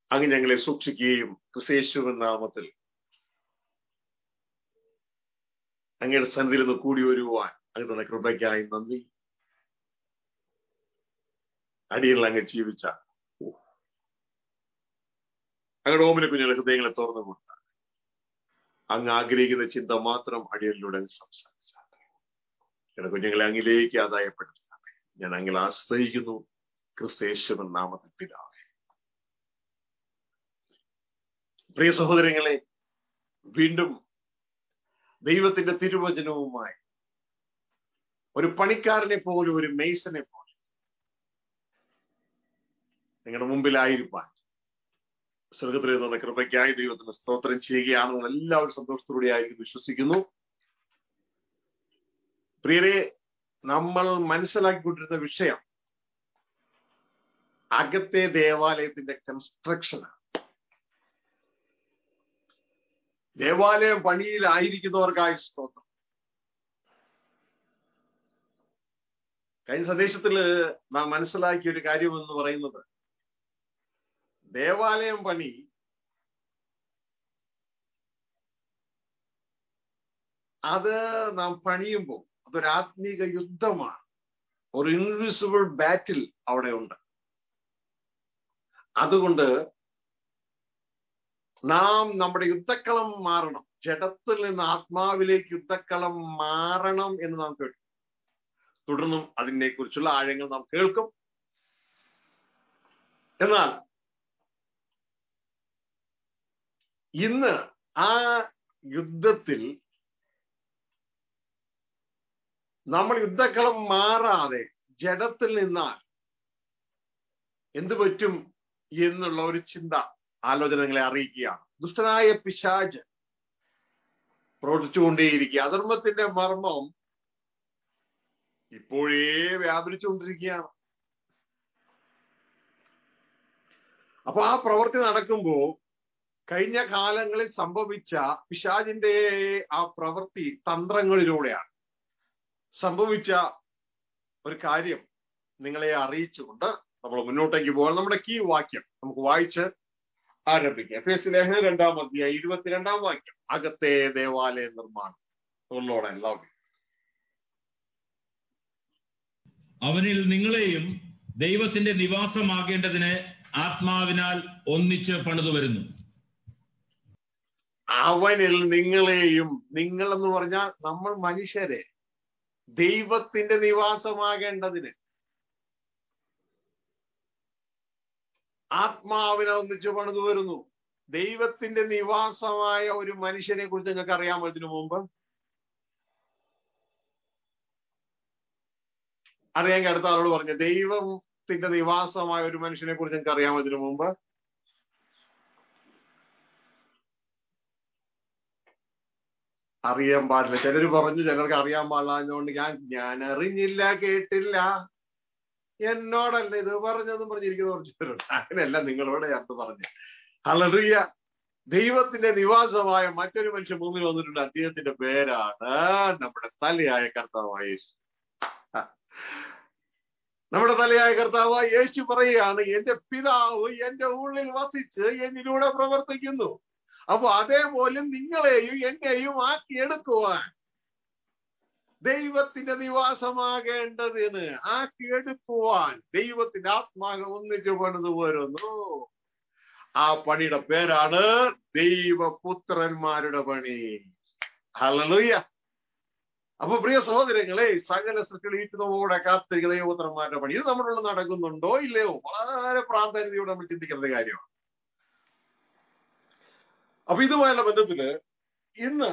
അങ്ങ് ഞങ്ങളെ സൂക്ഷിക്കുകയും ക്രിസ്തേശുവൻ നാമത്തിൽ അങ്ങയുടെ സന്നിധിയിൽ നിന്ന് കൂടി വരുവാൻ അങ്ങ് തന്ന കൃപയ്ക്കായി നന്ദി അടിയിൽ അങ്ങ് ജീവിച്ച അങ്ങയുടെ ഓമിനെ കുഞ്ഞുങ്ങളുടെ ഹൃദയങ്ങളെ തുറന്നു കൊടുത്ത അങ്ങ് ആഗ്രഹിക്കുന്ന ചിന്ത മാത്രം അടിയലിലൂടെ അങ്ങ് സംസാരിച്ചാട്ടെ ഞങ്ങളുടെ കുഞ്ഞുങ്ങളെ അങ്ങിലേക്ക് ആദായപ്പെടുത്താട്ടെ ഞാൻ അങ്ങിൽ ആശ്രയിക്കുന്നു ക്രിസ്തേശ്വരൻ നാമത്തിൽ പിതാവേ പ്രിയ സഹോദരങ്ങളെ വീണ്ടും ദൈവത്തിന്റെ തിരുവചനവുമായി ഒരു പണിക്കാരനെ പോലെ ഒരു മെയ്സനെ പോലെ നിങ്ങളുടെ മുമ്പിലായിരിക്കാൻ സ്വർഗത്തിൽ നിന്നുള്ള കൃപയ്ക്കായി ദൈവത്തിന് സ്തോത്രം ചെയ്യുകയാണെന്ന് എല്ലാവരും സന്തോഷത്തോടെ ആയിരിക്കും വിശ്വസിക്കുന്നു പ്രിയരെ നമ്മൾ മനസ്സിലാക്കിക്കൊണ്ടിരുന്ന വിഷയം അകത്തെ ദേവാലയത്തിന്റെ കൺസ്ട്രക്ഷനാണ് ദേവാലയം പണിയിലായിരിക്കുന്നവർക്കായി സ്തോത്രം കഴിഞ്ഞ സന്ദേശത്തില് നാം മനസ്സിലാക്കിയ ഒരു കാര്യം എന്ന് പറയുന്നത് ദേവാലയം പണി അത് നാം പണിയുമ്പോൾ അതൊരു ആത്മീക യുദ്ധമാണ് ഒരു ഇൻവിസിബിൾ ബാറ്റിൽ അവിടെ ഉണ്ട് അതുകൊണ്ട് നാം നമ്മുടെ യുദ്ധക്കളം മാറണം ജഡത്തിൽ നിന്ന് ആത്മാവിലേക്ക് യുദ്ധക്കളം മാറണം എന്ന് നാം കേട്ടു തുടർന്നും അതിനെ കുറിച്ചുള്ള ആഴങ്ങൾ നാം കേൾക്കും എന്നാൽ ഇന്ന് ആ യുദ്ധത്തിൽ നമ്മൾ യുദ്ധക്കളം മാറാതെ ജഡത്തിൽ നിന്നാൽ എന്തു പറ്റും എന്നുള്ള ഒരു ചിന്ത ആലോചന നിങ്ങളെ അറിയിക്കുകയാണ് ദുഷ്ടനായ പിശാജ് പ്രവർത്തിച്ചുകൊണ്ടേയിരിക്കുക അധർമ്മത്തിന്റെ മർമ്മം ഇപ്പോഴേ വ്യാപരിച്ചുകൊണ്ടിരിക്കുകയാണ് അപ്പൊ ആ പ്രവൃത്തി നടക്കുമ്പോ കഴിഞ്ഞ കാലങ്ങളിൽ സംഭവിച്ച പിശാജിന്റെ ആ പ്രവൃത്തി തന്ത്രങ്ങളിലൂടെയാണ് സംഭവിച്ച ഒരു കാര്യം നിങ്ങളെ അറിയിച്ചുകൊണ്ട് നമ്മൾ മുന്നോട്ടേക്ക് പോകാൻ നമ്മുടെ കീ വാക്യം നമുക്ക് വായിച്ച് ആരംഭിക്കാം ഫേസ് ലേഖന രണ്ടാം അധ്യായം ഇരുപത്തിരണ്ടാം വാക്യം അകത്തെ ദേവാലയ നിർമ്മാണം ഉള്ളോടെ എല്ലാവരും അവനിൽ നിങ്ങളെയും ദൈവത്തിന്റെ നിവാസമാകേണ്ടതിന് ആത്മാവിനാൽ ഒന്നിച്ച് പണിതു വരുന്നു അവനിൽ നിങ്ങളെയും നിങ്ങൾ എന്ന് പറഞ്ഞാൽ നമ്മൾ മനുഷ്യരെ ദൈവത്തിന്റെ നിവാസമാകേണ്ടതിന് ആത്മാവിനെ ഒന്നിച്ച് പണിതു വരുന്നു ദൈവത്തിന്റെ നിവാസമായ ഒരു മനുഷ്യനെ കുറിച്ച് നിങ്ങൾക്ക് അറിയാമോ ഇതിനു മുമ്പ് അറിയാൻ അടുത്ത ആളോട് പറഞ്ഞു ദൈവത്തിന്റെ നിവാസമായ ഒരു മനുഷ്യനെ കുറിച്ച് നിങ്ങൾക്ക് അറിയാമോ ഇതിനു മുമ്പ് അറിയാൻ പാടില്ല ചിലർ പറഞ്ഞു ചിലർക്ക് അറിയാൻ പാടില്ലാഞ്ഞുകൊണ്ട് ഞാൻ ഞാൻ അറിഞ്ഞില്ല കേട്ടില്ല എന്നോടല്ല ഇത് പറഞ്ഞതെന്നും പറഞ്ഞിരിക്കുന്ന കുറച്ച് പേരുണ്ട് അങ്ങനെയല്ല നിങ്ങളോട് ചേർത്ത് പറഞ്ഞു അലറിയ ദൈവത്തിന്റെ നിവാസമായ മറ്റൊരു മനുഷ്യൻ ഭൂമിയിൽ വന്നിട്ടുണ്ട് അദ്ദേഹത്തിന്റെ പേരാണ് നമ്മുടെ തലയായ കർത്താവായ യേശു നമ്മുടെ തലയായ കർത്താവായ യേശു പറയുകയാണ് എന്റെ പിതാവ് എന്റെ ഉള്ളിൽ വസിച്ച് എന്നിലൂടെ പ്രവർത്തിക്കുന്നു അപ്പൊ അതേപോലെ നിങ്ങളെയും എന്നെയും ആക്കിയെടുക്കുവാൻ ദൈവത്തിന്റെ നിവാസമാകേണ്ടതിന് ആക്കിയെടുക്കുവാൻ ദൈവത്തിന്റെ ആത്മാവ് ഒന്നിച്ചു പണിത് വരുന്നു ആ പണിയുടെ പേരാണ് ദൈവപുത്രന്മാരുടെ പണി ഹലലുയ്യ അപ്പൊ പ്രിയ സഹോദരങ്ങളെ സകല സൃഷ്ടിയുടെ കാത്തിരിക്കുന്ന ദൈവപുത്രന്മാരുടെ പണി ഇത് നമ്മളുള്ള നടക്കുന്നുണ്ടോ ഇല്ലയോ വളരെ പ്രാധാന്യതയോടെ നമ്മൾ ചിന്തിക്കേണ്ട ഒരു കാര്യമാണ് അപ്പൊ ഇതുമായുള്ള ബന്ധത്തില് ഇന്ന്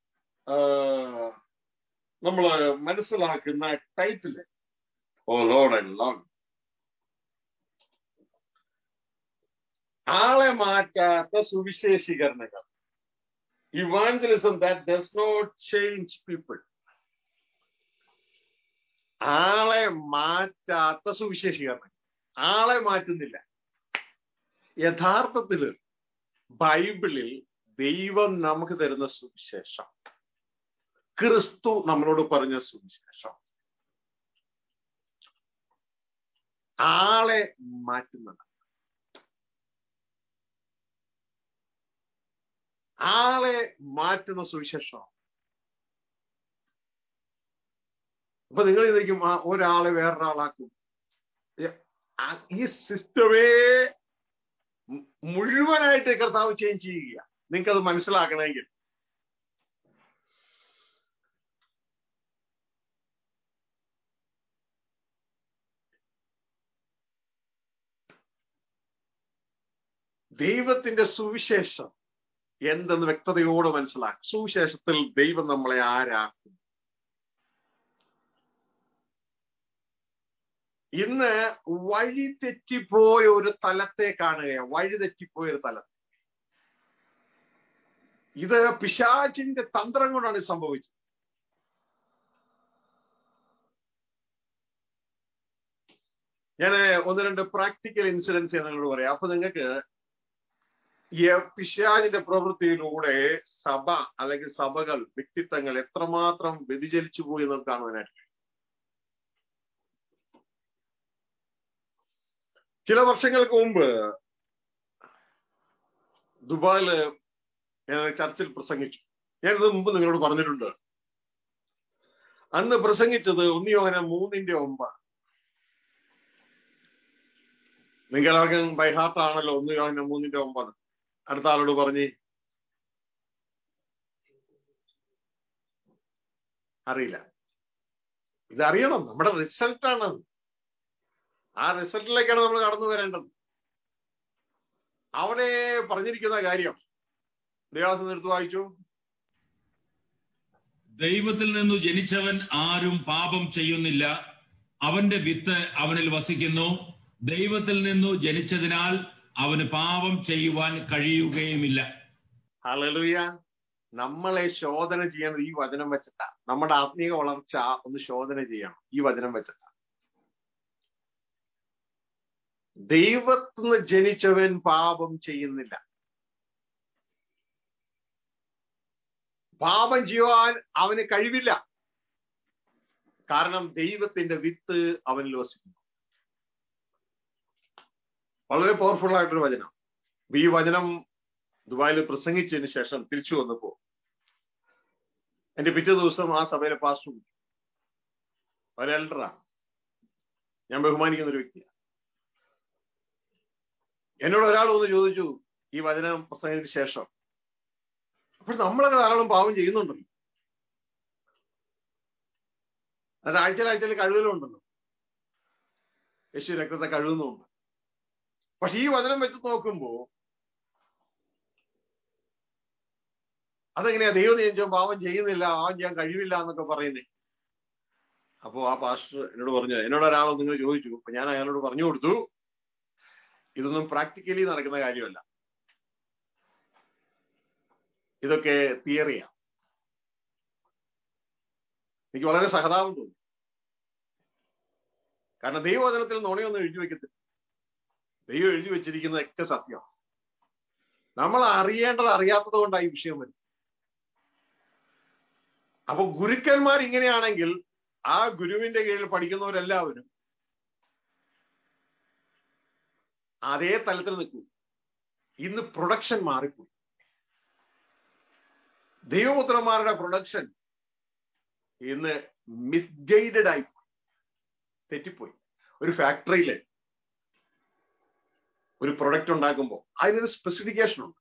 നമ്മൾ മനസ്സിലാക്കുന്ന title oh Lord I love ആളെ മാറ്റാത്ത സുവിശേഷീകരണങ്ങൾ evangelism that does not change people ആളെ മാറ്റാത്ത സുവിശേഷീകരണങ്ങൾ ആളെ മാറ്റുന്നില്ല യഥാർത്ഥത്തില് ബൈബിളിൽ ദൈവം നമുക്ക് തരുന്ന സുവിശേഷം ക്രിസ്തു നമ്മളോട് പറഞ്ഞ സുവിശേഷം ആളെ മാറ്റുന്നത് ആളെ മാറ്റുന്ന സുവിശേഷം അപ്പൊ നിങ്ങൾ ഇതേക്കും ആ ഒരാളെ വേറൊരാളാക്കും ഏ- ആ- ഈ സിസ്റ്റമേ മു- മുഴുവനായിട്ട് കർത്താവ് ചേഞ്ച് ചെയ്യുക നിങ്ങൾക്ക് അത് മനസ്സിലാക്കണമെങ്കിൽ ദൈവത്തിന്റെ സുവിശേഷം എന്തെന്ന് വ്യക്തതയോടെ മനസ്സിലാക്കും സുവിശേഷത്തിൽ ദൈവം നമ്മളെ ആരാക്കും ഇന്ന് വഴി തെറ്റിപ്പോയ ഒരു തലത്തെ കാണുകയാണ് വഴി തെറ്റിപ്പോയ ഒരു തലത്തെ ഇത് പിശാചിന്റെ തന്ത്രം കൊണ്ടാണ് ഇത് സംഭവിച്ചത് ഞാൻ ഒന്ന് രണ്ട് പ്രാക്ടിക്കൽ ഇൻസിഡൻസ് ഞാൻ നിങ്ങളോട് പറയാം അപ്പൊ നിങ്ങൾക്ക് ഈ പിശാചിന്റെ പ്രവൃത്തിയിലൂടെ സഭ അല്ലെങ്കിൽ സഭകൾ വ്യക്തിത്വങ്ങൾ എത്രമാത്രം വ്യതിചലിച്ചു പോയി എന്ന് കാണുവാനായിട്ട് ചില വർഷങ്ങൾക്ക് മുമ്പ് ദുബായില് ഞാൻ ചർച്ചിൽ പ്രസംഗിച്ചു ഞാനിത് മുമ്പ് നിങ്ങളോട് പറഞ്ഞിട്ടുണ്ട് അന്ന് പ്രസംഗിച്ചത് ഒന്നിയോഹന മൂന്നിന്റെ ഒമ്പത് നിങ്ങൾ എല്ലാവർക്കും ബൈഹാർട്ട് ആണല്ലോ ഒന്ന് യോഹന മൂന്നിന്റെ ഒമ്പത് അടുത്ത ആളോട് പറഞ്ഞ് അറിയില്ല ഇതറിയണം നമ്മുടെ റിസൾട്ടാണത് ആ റിസൾട്ടിലേക്കാണ് നമ്മൾ കടന്നു വരേണ്ടത് അവിടെ പറഞ്ഞിരിക്കുന്ന കാര്യം ദേവാസം എടുത്തു വായിച്ചു ദൈവത്തിൽ നിന്നു ജനിച്ചവൻ ആരും പാപം ചെയ്യുന്നില്ല അവന്റെ വിത്ത് അവനിൽ വസിക്കുന്നു ദൈവത്തിൽ നിന്നു ജനിച്ചതിനാൽ അവന് പാപം ചെയ്യുവാൻ കഴിയുകയുമില്ല ഹലലുയ നമ്മളെ ശോധന ചെയ്യണത് ഈ വചനം വെച്ചിട്ടാ നമ്മുടെ ആത്മീയ വളർച്ച ഒന്ന് ശോധന ചെയ്യണം ഈ വചനം വെച്ചിട്ടാ ദൈവത്തിന് ജനിച്ചവൻ പാപം ചെയ്യുന്നില്ല പാപം ചെയ്യുവാൻ അവന് കഴിവില്ല കാരണം ദൈവത്തിന്റെ വിത്ത് അവനിൽ വസിക്കുന്നു വളരെ പവർഫുൾ ആയിട്ടൊരു വചനം അപ്പൊ ഈ വചനം ദുബായിൽ പ്രസംഗിച്ചതിന് ശേഷം തിരിച്ചു വന്നപ്പോ എന്റെ പിറ്റേ ദിവസം ആ സഭയിലെ പാസ്റ്റർ ഒരു എൽഡറാ ഞാൻ ബഹുമാനിക്കുന്ന ഒരു വ്യക്തിയാണ് എന്നോട് ഒരാൾ വന്ന് ചോദിച്ചു ഈ വചനം പ്രസംഗത്തിന് ശേഷം അപ്പോൾ നമ്മളൊക്കെ ധാരാളം പാവം ചെയ്യുന്നുണ്ടല്ലോ അത് ആഴ്ചയിൽ ആഴ്ചയിൽ കഴുകലുണ്ടല്ലോ യേശു രക്തത്തെ കഴുകുന്നുണ്ട് പക്ഷെ ഈ വചനം വെച്ച് നോക്കുമ്പോ അതെങ്ങനെയാ ദൈവം നിയമിച്ചോ പാവം ചെയ്യുന്നില്ല പാവം ചെയ്യാൻ കഴിവില്ല എന്നൊക്കെ പറയുന്നേ അപ്പോ ആ പാസ്റ്റർ എന്നോട് പറഞ്ഞു എന്നോട് ഒരാൾ നിങ്ങൾ ചോദിച്ചു അപ്പൊ ഞാൻ അയാളോട് പറഞ്ഞു കൊടുത്തു ഇതൊന്നും പ്രാക്ടിക്കലി നടക്കുന്ന കാര്യമല്ല ഇതൊക്കെ തിയറിയാ എനിക്ക് വളരെ സഹതാപം തോന്നി കാരണം ദൈവവചനത്തിൽ നുണയൊന്നും എഴുതി വെക്കത്തില്ല ദൈവം എഴുതി വെച്ചിരിക്കുന്നതൊക്കെ സത്യം നമ്മൾ അറിയേണ്ടത് അറിയാത്തത് കൊണ്ടാണ് ഈ വിഷയം വരുന്നത് അപ്പൊ ഗുരുക്കന്മാർ ഇങ്ങനെയാണെങ്കിൽ ആ ഗുരുവിന്റെ കീഴിൽ പഠിക്കുന്നവരെല്ലാവരും അതേ തലത്തിൽ നിൽക്കും ഇന്ന് പ്രൊഡക്ഷൻ മാറിപ്പോയി ദൈവപുത്രന്മാരുടെ പ്രൊഡക്ഷൻ ഇന്ന് മിസ്ഗൈഡഡ് ആയി തെറ്റിപ്പോയി ഒരു ഫാക്ടറിയില് ഒരു പ്രൊഡക്റ്റ് ഉണ്ടാക്കുമ്പോൾ അതിനൊരു സ്പെസിഫിക്കേഷൻ ഉണ്ട്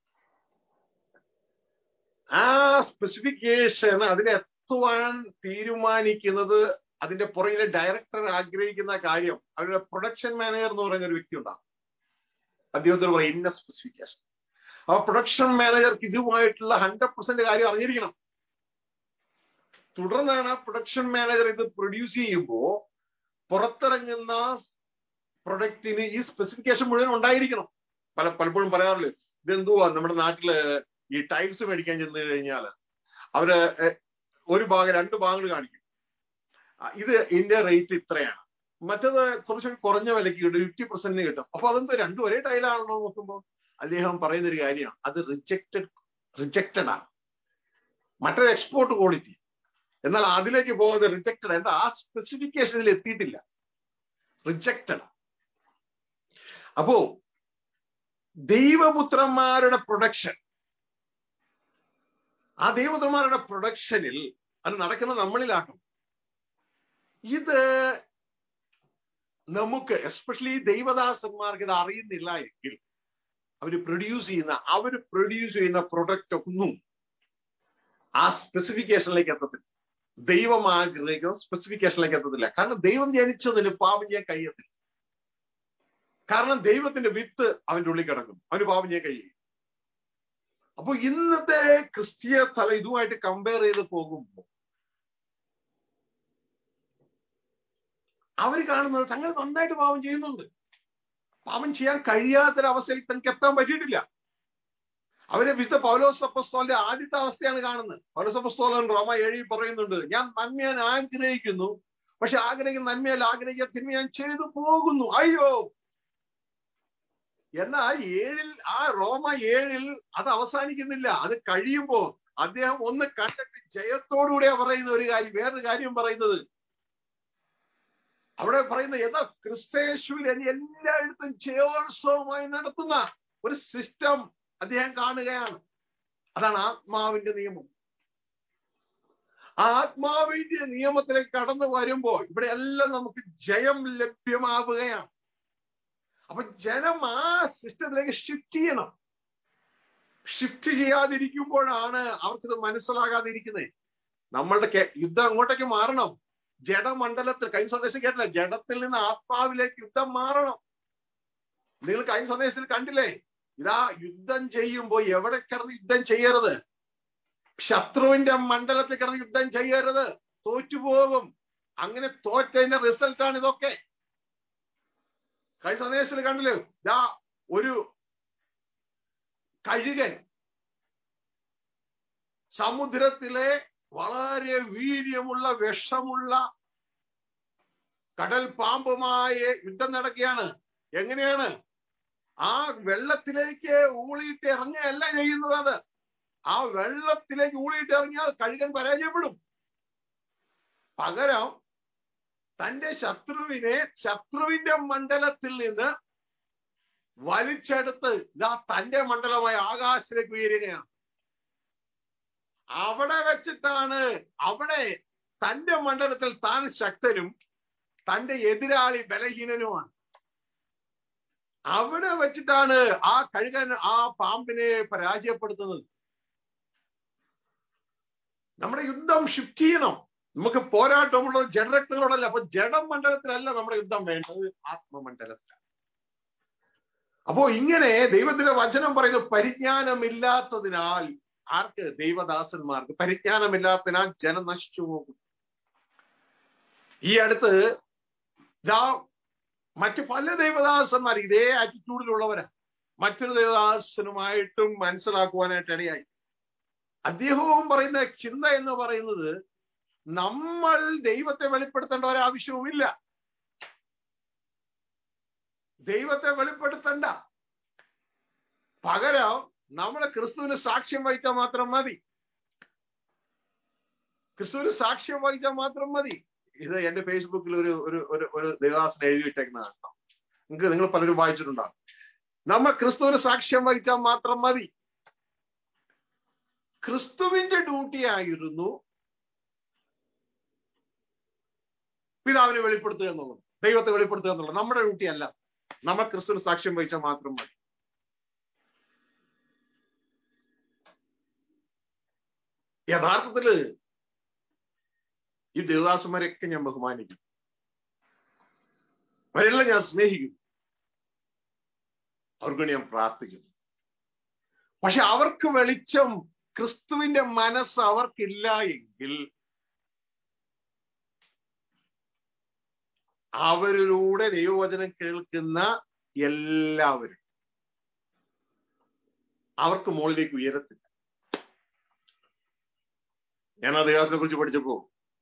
ആ സ്പെസിഫിക്കേഷൻ അതിനെ എത്തുവാൻ തീരുമാനിക്കുന്നത് അതിന്റെ പുറകിലെ ഡയറക്ടർ ആഗ്രഹിക്കുന്ന കാര്യം അവരുടെ പ്രൊഡക്ഷൻ മാനേജർ എന്ന് പറയുന്ന ഒരു വ്യക്തി ഉണ്ടാകും അദ്ദേഹത്തിന് പറയും ഇന്ന സ്പെസിഫിക്കേഷൻ ആ പ്രൊഡക്ഷൻ മാനേജർക്ക് ഇതുമായിട്ടുള്ള ഹൺഡ്രഡ് പെർസെന്റ് കാര്യം അറിഞ്ഞിരിക്കണം തുടർന്നാണ് ആ പ്രൊഡക്ഷൻ മാനേജർ ഇത് പ്രൊഡ്യൂസ് ചെയ്യുമ്പോൾ പുറത്തിറങ്ങുന്ന പ്രൊഡക്റ്റിന് ഈ സ്പെസിഫിക്കേഷൻ മുഴുവൻ ഉണ്ടായിരിക്കണം പല പലപ്പോഴും പറയാറില്ല ഇതെന്തുവാ നമ്മുടെ നാട്ടില് ഈ ടൈൽസ് മേടിക്കാൻ ചെന്ന് കഴിഞ്ഞാൽ അവര് ഒരു ഭാഗം രണ്ട് ഭാഗങ്ങൾ കാണിക്കും ഇത് ഇതിന്റെ റേറ്റ് ഇത്രയാണ് മറ്റത് കുറച്ചുകൂടി കുറഞ്ഞ വിലക്ക് കിട്ടും ഫിഫ്റ്റി പെർസെന്റിന് കിട്ടും അപ്പൊ അതെന്തോ രണ്ടും ഒരേ ടൈലാണല്ലോ നോക്കുമ്പോൾ അദ്ദേഹം പറയുന്ന ഒരു കാര്യമാണ് അത് റിജക്റ്റഡ് റിജക്റ്റഡ് ആണ് മറ്റൊരു എക്സ്പോർട്ട് ക്വാളിറ്റി എന്നാൽ അതിലേക്ക് പോകുന്നത് റിജക്റ്റഡ് എന്താ ആ സ്പെസിഫിക്കേഷനിൽ എത്തിയിട്ടില്ല റിജക്റ്റഡ് അപ്പോ ദൈവപുത്രന്മാരുടെ പ്രൊഡക്ഷൻ ആ ദൈവദന്മാരുടെ പ്രൊഡക്ഷനിൽ അത് നടക്കുന്ന നമ്മളിലാക്കണം ഇത് നമുക്ക് എസ്പെഷ്യലി ദൈവദാസന്മാർക്ക് ഇത് അറിയുന്നില്ല എങ്കിൽ അവർ പ്രൊഡ്യൂസ് ചെയ്യുന്ന അവർ പ്രൊഡ്യൂസ് ചെയ്യുന്ന പ്രൊഡക്റ്റ് ഒന്നും ആ സ്പെസിഫിക്കേഷനിലേക്ക് എത്തത്തില്ല ദൈവം ആഗ്രഹിക്കുന്ന സ്പെസിഫിക്കേഷനിലേക്ക് എത്തത്തില്ല കാരണം ദൈവം ജനിച്ചതിന് പാപം ചെയ്യാൻ കഴിയത്തില്ല കാരണം ദൈവത്തിന്റെ വിത്ത് അവന്റെ ഉള്ളിൽ കിടക്കും അവന് പാപം ചെയ്യാൻ കഴിയും അപ്പൊ ഇന്നത്തെ ക്രിസ്തീയ തല ഇതുമായിട്ട് കമ്പയർ ചെയ്ത് പോകുമ്പോൾ അവർ കാണുന്നത് തങ്ങൾ നന്നായിട്ട് പാപം ചെയ്യുന്നുണ്ട് പാപം ചെയ്യാൻ കഴിയാത്തൊരവസ്ഥയിൽ തനിക്ക് എത്താൻ പറ്റിയിട്ടില്ല അവരെ വിശുദ്ധ പൗലോസ് അപ്പസ്തോലിന്റെ ആദ്യത്തെ അവസ്ഥയാണ് കാണുന്നത് പൗലോസ് അപ്പസ്തോലൻ റോമ ഏഴി പറയുന്നുണ്ട് ഞാൻ നന്മ ഞാൻ ആഗ്രഹിക്കുന്നു പക്ഷെ ആഗ്രഹിക്കുന്ന നന്മയല്ല ആഗ്രഹിക്കാൻ തിന്മ ഞാൻ ചെയ്തു പോകുന്നു അയ്യോ എന്നാൽ ഏഴിൽ ആ റോമ ഏഴിൽ അത് അവസാനിക്കുന്നില്ല അത് കഴിയുമ്പോ അദ്ദേഹം ഒന്ന് കണ്ടിട്ട് ജയത്തോടുകൂടെ പറയുന്ന ഒരു കാര്യം വേറൊരു കാര്യം പറയുന്നത് അവിടെ പറയുന്നത് എന്നാൽ ക്രിസ്തേശുവിൽ എല്ലായിടത്തും ജയോത്സവമായി നടത്തുന്ന ഒരു സിസ്റ്റം അദ്ദേഹം കാണുകയാണ് അതാണ് ആത്മാവിന്റെ നിയമം ആത്മാവിന്റെ നിയമത്തിലേക്ക് കടന്നു വരുമ്പോൾ ഇവിടെ എല്ലാം നമുക്ക് ജയം ലഭ്യമാവുകയാണ് അപ്പൊ ജനം ആ സിസ്റ്റത്തിലേക്ക് ഷിഫ്റ്റ് ചെയ്യണം ഷിഫ്റ്റ് ചെയ്യാതിരിക്കുമ്പോഴാണ് അവർക്കിത് മനസ്സിലാകാതിരിക്കുന്നത് നമ്മളുടെ യുദ്ധം അങ്ങോട്ടേക്ക് മാറണം ജഡമണ്ഡലത്തിൽ കഴിഞ്ഞ സന്ദേശം കേട്ടില്ല ജഡത്തിൽ നിന്ന് ആത്മാവിലേക്ക് യുദ്ധം മാറണം നിങ്ങൾ കഴിഞ്ഞ സന്ദേശത്തിൽ കണ്ടില്ലേ ഇതാ യുദ്ധം ചെയ്യുമ്പോൾ എവിടെ കിടന്ന് യുദ്ധം ചെയ്യരുത് ശത്രുവിന്റെ മണ്ഡലത്തിൽ കിടന്ന് യുദ്ധം ചെയ്യരുത് തോറ്റുപോകും അങ്ങനെ തോറ്റതിന്റെ റിസൾട്ടാണ് ഇതൊക്കെ കഴിഞ്ഞ സന്ദേശത്തിൽ കണ്ടില്ലേ ഇതാ ഒരു കഴുകൻ സമുദ്രത്തിലെ വളരെ വീര്യമുള്ള വിഷമുള്ള കടൽ പാമ്പുമായി യുദ്ധം നടക്കുകയാണ് എങ്ങനെയാണ് ആ വെള്ളത്തിലേക്ക് ഊളിയിട്ട് ഇറങ്ങുകയല്ല ചെയ്യുന്നത് അത് ആ വെള്ളത്തിലേക്ക് ഊളിയിട്ട് ഇറങ്ങിയാൽ കഴുകൻ പരാജയപ്പെടും പകരം തന്റെ ശത്രുവിനെ ശത്രുവിന്റെ മണ്ഡലത്തിൽ നിന്ന് വലിച്ചെടുത്ത് ഇതാ തന്റെ മണ്ഡലമായ ആകാശത്തിലേക്ക് ഉയരുകയാണ് അവിടെ വെച്ചിട്ടാണ് അവിടെ തന്റെ മണ്ഡലത്തിൽ താൻ ശക്തനും തന്റെ എതിരാളി ബലഹീനനുമാണ് അവിടെ വെച്ചിട്ടാണ് ആ കഴുകൻ ആ പാമ്പിനെ പരാജയപ്പെടുത്തുന്നത് നമ്മുടെ യുദ്ധം ഷിഫ്റ്റ് ചെയ്യണം നമുക്ക് പോരാട്ടമുള്ളത് ജഡരക്തങ്ങളോടല്ല അപ്പൊ ജഡമണ്ഡലത്തിലല്ല നമ്മുടെ യുദ്ധം വേണ്ടത് ആത്മമണ്ഡലത്തിലാണ് അപ്പോ ഇങ്ങനെ ദൈവത്തിന്റെ വചനം പറയുന്നത് പരിജ്ഞാനമില്ലാത്തതിനാൽ ആർക്ക് ദൈവദാസന്മാർക്ക് പരിജ്ഞാനമില്ലാത്തതിനാൽ ജനം നശിച്ചു പോകും ഈ അടുത്ത് ഇതാ മറ്റു പല ദൈവദാസന്മാർ ഇതേ ആറ്റിറ്റ്യൂഡിലുള്ളവരാ മറ്റൊരു ദൈവദാസനുമായിട്ടും മനസ്സിലാക്കുവാനായിട്ട് ഇടയായി അദ്ദേഹവും പറയുന്ന ചിന്ത എന്ന് പറയുന്നത് നമ്മൾ ദൈവത്തെ വെളിപ്പെടുത്തേണ്ട ഒരാവശ്യവുമില്ല ദൈവത്തെ വെളിപ്പെടുത്തണ്ട പകരം നമ്മൾ ക്രിസ്തുവിന് സാക്ഷ്യം വഹിച്ചാൽ മാത്രം മതി ക്രിസ്തുവിന് സാക്ഷ്യം വഹിച്ചാൽ മാത്രം മതി ഇത് എന്റെ ഫേസ്ബുക്കിൽ ഒരു ഒരു ഒരു ഒരു ദേവാസന എഴുതിയിട്ടേക്കുന്നതാണ് നിങ്ങൾക്ക് നിങ്ങൾ പലരും വായിച്ചിട്ടുണ്ടാകും നമ്മൾ ക്രിസ്തുവിന് സാക്ഷ്യം വഹിച്ചാൽ മാത്രം മതി ക്രിസ്തുവിന്റെ ഡ്യൂട്ടി ആയിരുന്നു പിതാവിനെ വെളിപ്പെടുത്തുക എന്നുള്ളത് ദൈവത്തെ വെളിപ്പെടുത്തുക എന്നുള്ളത് നമ്മുടെ ഡ്യൂട്ടി അല്ല നമ്മൾ ക്രിസ്തുവിന് സാക്ഷ്യം വഹിച്ചാൽ മാത്രം മതി യഥാർത്ഥത്തില് ഈ ദേവദാസന്മാരെയൊക്കെ ഞാൻ ബഹുമാനിക്കും അവരെല്ലാം ഞാൻ സ്നേഹിക്കുന്നു അവർക്ക് ഞാൻ പ്രാർത്ഥിക്കുന്നു പക്ഷെ അവർക്ക് വെളിച്ചം ക്രിസ്തുവിന്റെ മനസ്സ് അവർക്കില്ല എങ്കിൽ അവരിലൂടെ ദൈവവചനം കേൾക്കുന്ന എല്ലാവരും അവർക്ക് മുകളിലേക്ക് ഉയരത്തില്ല ഞാൻ ആ ദേവാസിനെ കുറിച്ച് പഠിച്ചപ്പോ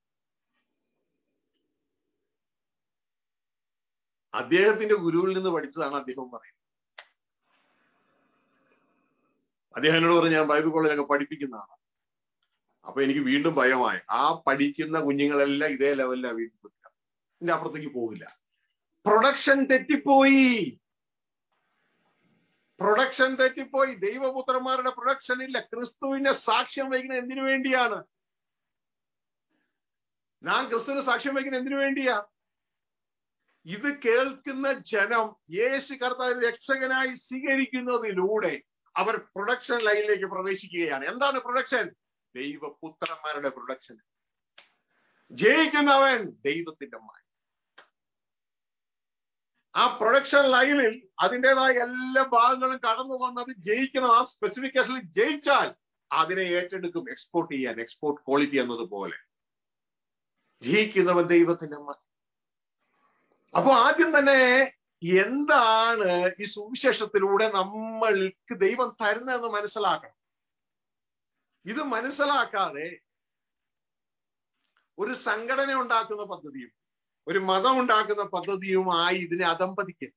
അദ്ദേഹത്തിന്റെ ഗുരുവിൽ നിന്ന് പഠിച്ചതാണ് അദ്ദേഹം പറയുന്നത് അദ്ദേഹം എന്നോട് പറഞ്ഞു ഞാൻ ബൈബിൾ കോളേജൊക്കെ പഠിപ്പിക്കുന്നതാണ് അപ്പൊ എനിക്ക് വീണ്ടും ഭയമായി ആ പഠിക്കുന്ന കുഞ്ഞുങ്ങളെല്ലാം ഇതേ ലെവലിലാണ് വീണ്ടും നിൽക്കുക ഇതിന്റെ അപ്പുറത്തേക്ക് പോകില്ല പ്രൊഡക്ഷൻ തെറ്റിപ്പോയി പ്രൊഡക്ഷൻ തെറ്റിപ്പോയി ദൈവപുത്രന്മാരുടെ പ്രൊഡക്ഷൻ ഇല്ല ക്രിസ്തുവിന്റെ സാക്ഷ്യം വഹിക്കുന്നത് എന്തിനു വേണ്ടിയാണ് ഞാൻ ക്രിസ്തുവിന് സാക്ഷ്യം വഹിക്കുന്നത് എന്തിനു വേണ്ടിയാ ഇത് കേൾക്കുന്ന ജനം യേശു കർത്താവ് രക്ഷകനായി സ്വീകരിക്കുന്നതിലൂടെ അവർ പ്രൊഡക്ഷൻ ലൈനിലേക്ക് പ്രവേശിക്കുകയാണ് എന്താണ് പ്രൊഡക്ഷൻ ദൈവപുത്രന്മാരുടെ പ്രൊഡക്ഷൻ ജയിക്കുന്നവൻ ദൈവത്തിന്റെ മകൻ ആ പ്രൊഡക്ഷൻ ലൈനിൽ അതിൻ്റെതായ എല്ലാ ഭാഗങ്ങളും കടന്നു വന്നത് ജയിക്കണം ആ സ്പെസിഫിക്കേഷനിൽ ജയിച്ചാൽ അതിനെ ഏറ്റെടുക്കും എക്സ്പോർട്ട് ചെയ്യാൻ എക്സ്പോർട്ട് ക്വാളിറ്റി എന്നതുപോലെ ജയിക്കുന്നവൻ ദൈവത്തിന്റെ മകൻ അപ്പൊ ആദ്യം തന്നെ എന്താണ് ഈ സുവിശേഷത്തിലൂടെ നമ്മൾക്ക് ദൈവം തരുന്നതെന്ന് മനസ്സിലാക്കണം ഇത് മനസ്സിലാക്കാതെ ഒരു സംഘടന ഉണ്ടാക്കുന്ന പദ്ധതിയും ഒരു മതം ഉണ്ടാക്കുന്ന പദ്ധതിയുമായി ഇതിനെ അതമ്പതിക്കും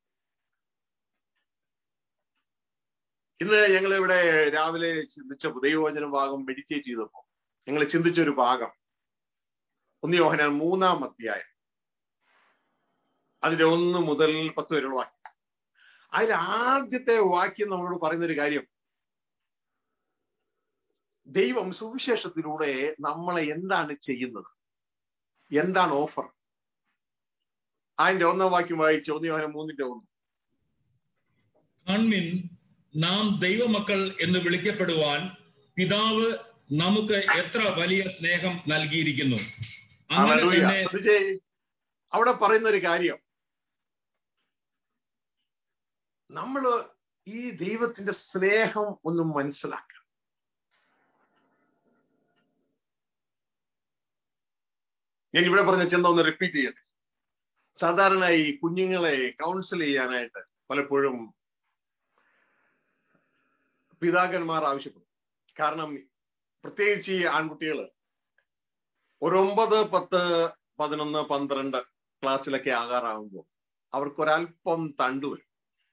ഇന്ന് ഞങ്ങൾ ഇവിടെ രാവിലെ ചിന്തിച്ച ദൈവവചന ഭാഗം മെഡിറ്റേറ്റ് ചെയ്തപ്പോ ഞങ്ങൾ ചിന്തിച്ച ഒരു ഭാഗം ഒന്ന് യോഹനാൻ മൂന്നാം അധ്യായം അതിന്റെ ഒന്ന് മുതൽ പത്ത് വരെയുള്ള വാക്യം അതിൽ ആദ്യത്തെ വാക്യം നമ്മളോട് പറയുന്ന ഒരു കാര്യം ദൈവം സുവിശേഷത്തിലൂടെ നമ്മളെ എന്താണ് ചെയ്യുന്നത് എന്താണ് ഓഫർ അതിന്റെ ഒന്നാം വാക്യം വായിച്ച് ഒന്ന് യോഹനം മൂന്നിന്റെ ഒന്ന് കാൺമിൻ നാം ദൈവമക്കൾ എന്ന് വിളിക്കപ്പെടുവാൻ പിതാവ് നമുക്ക് എത്ര വലിയ സ്നേഹം നൽകിയിരിക്കുന്നു അങ്ങനെ ഹല്ലേലൂയ. തന്നെ ശ്രദ്ധിച്ചേ അവിടെ പറയുന്ന ഒരു കാര്യം നമ്മള് ഈ ദൈവത്തിന്റെ സ്നേഹം ഒന്ന് മനസ്സിലാക്കണം ഞാൻ ഇവിടെ പറഞ്ഞ ചിന്ത ഒന്ന് റിപ്പീറ്റ് ചെയ്യട്ടെ സാധാരണ ഈ കുഞ്ഞുങ്ങളെ കൗൺസിൽ ചെയ്യാനായിട്ട് പലപ്പോഴും പിതാക്കന്മാർ ആവശ്യപ്പെടും കാരണം പ്രത്യേകിച്ച് ഈ ആൺകുട്ടികള് ഒരു ഒമ്പത് പത്ത് പതിനൊന്ന് പന്ത്രണ്ട് ക്ലാസ്സിലൊക്കെ ആകാറാകുമ്പോൾ അവർക്കൊരല്പം തണ്ട് വരും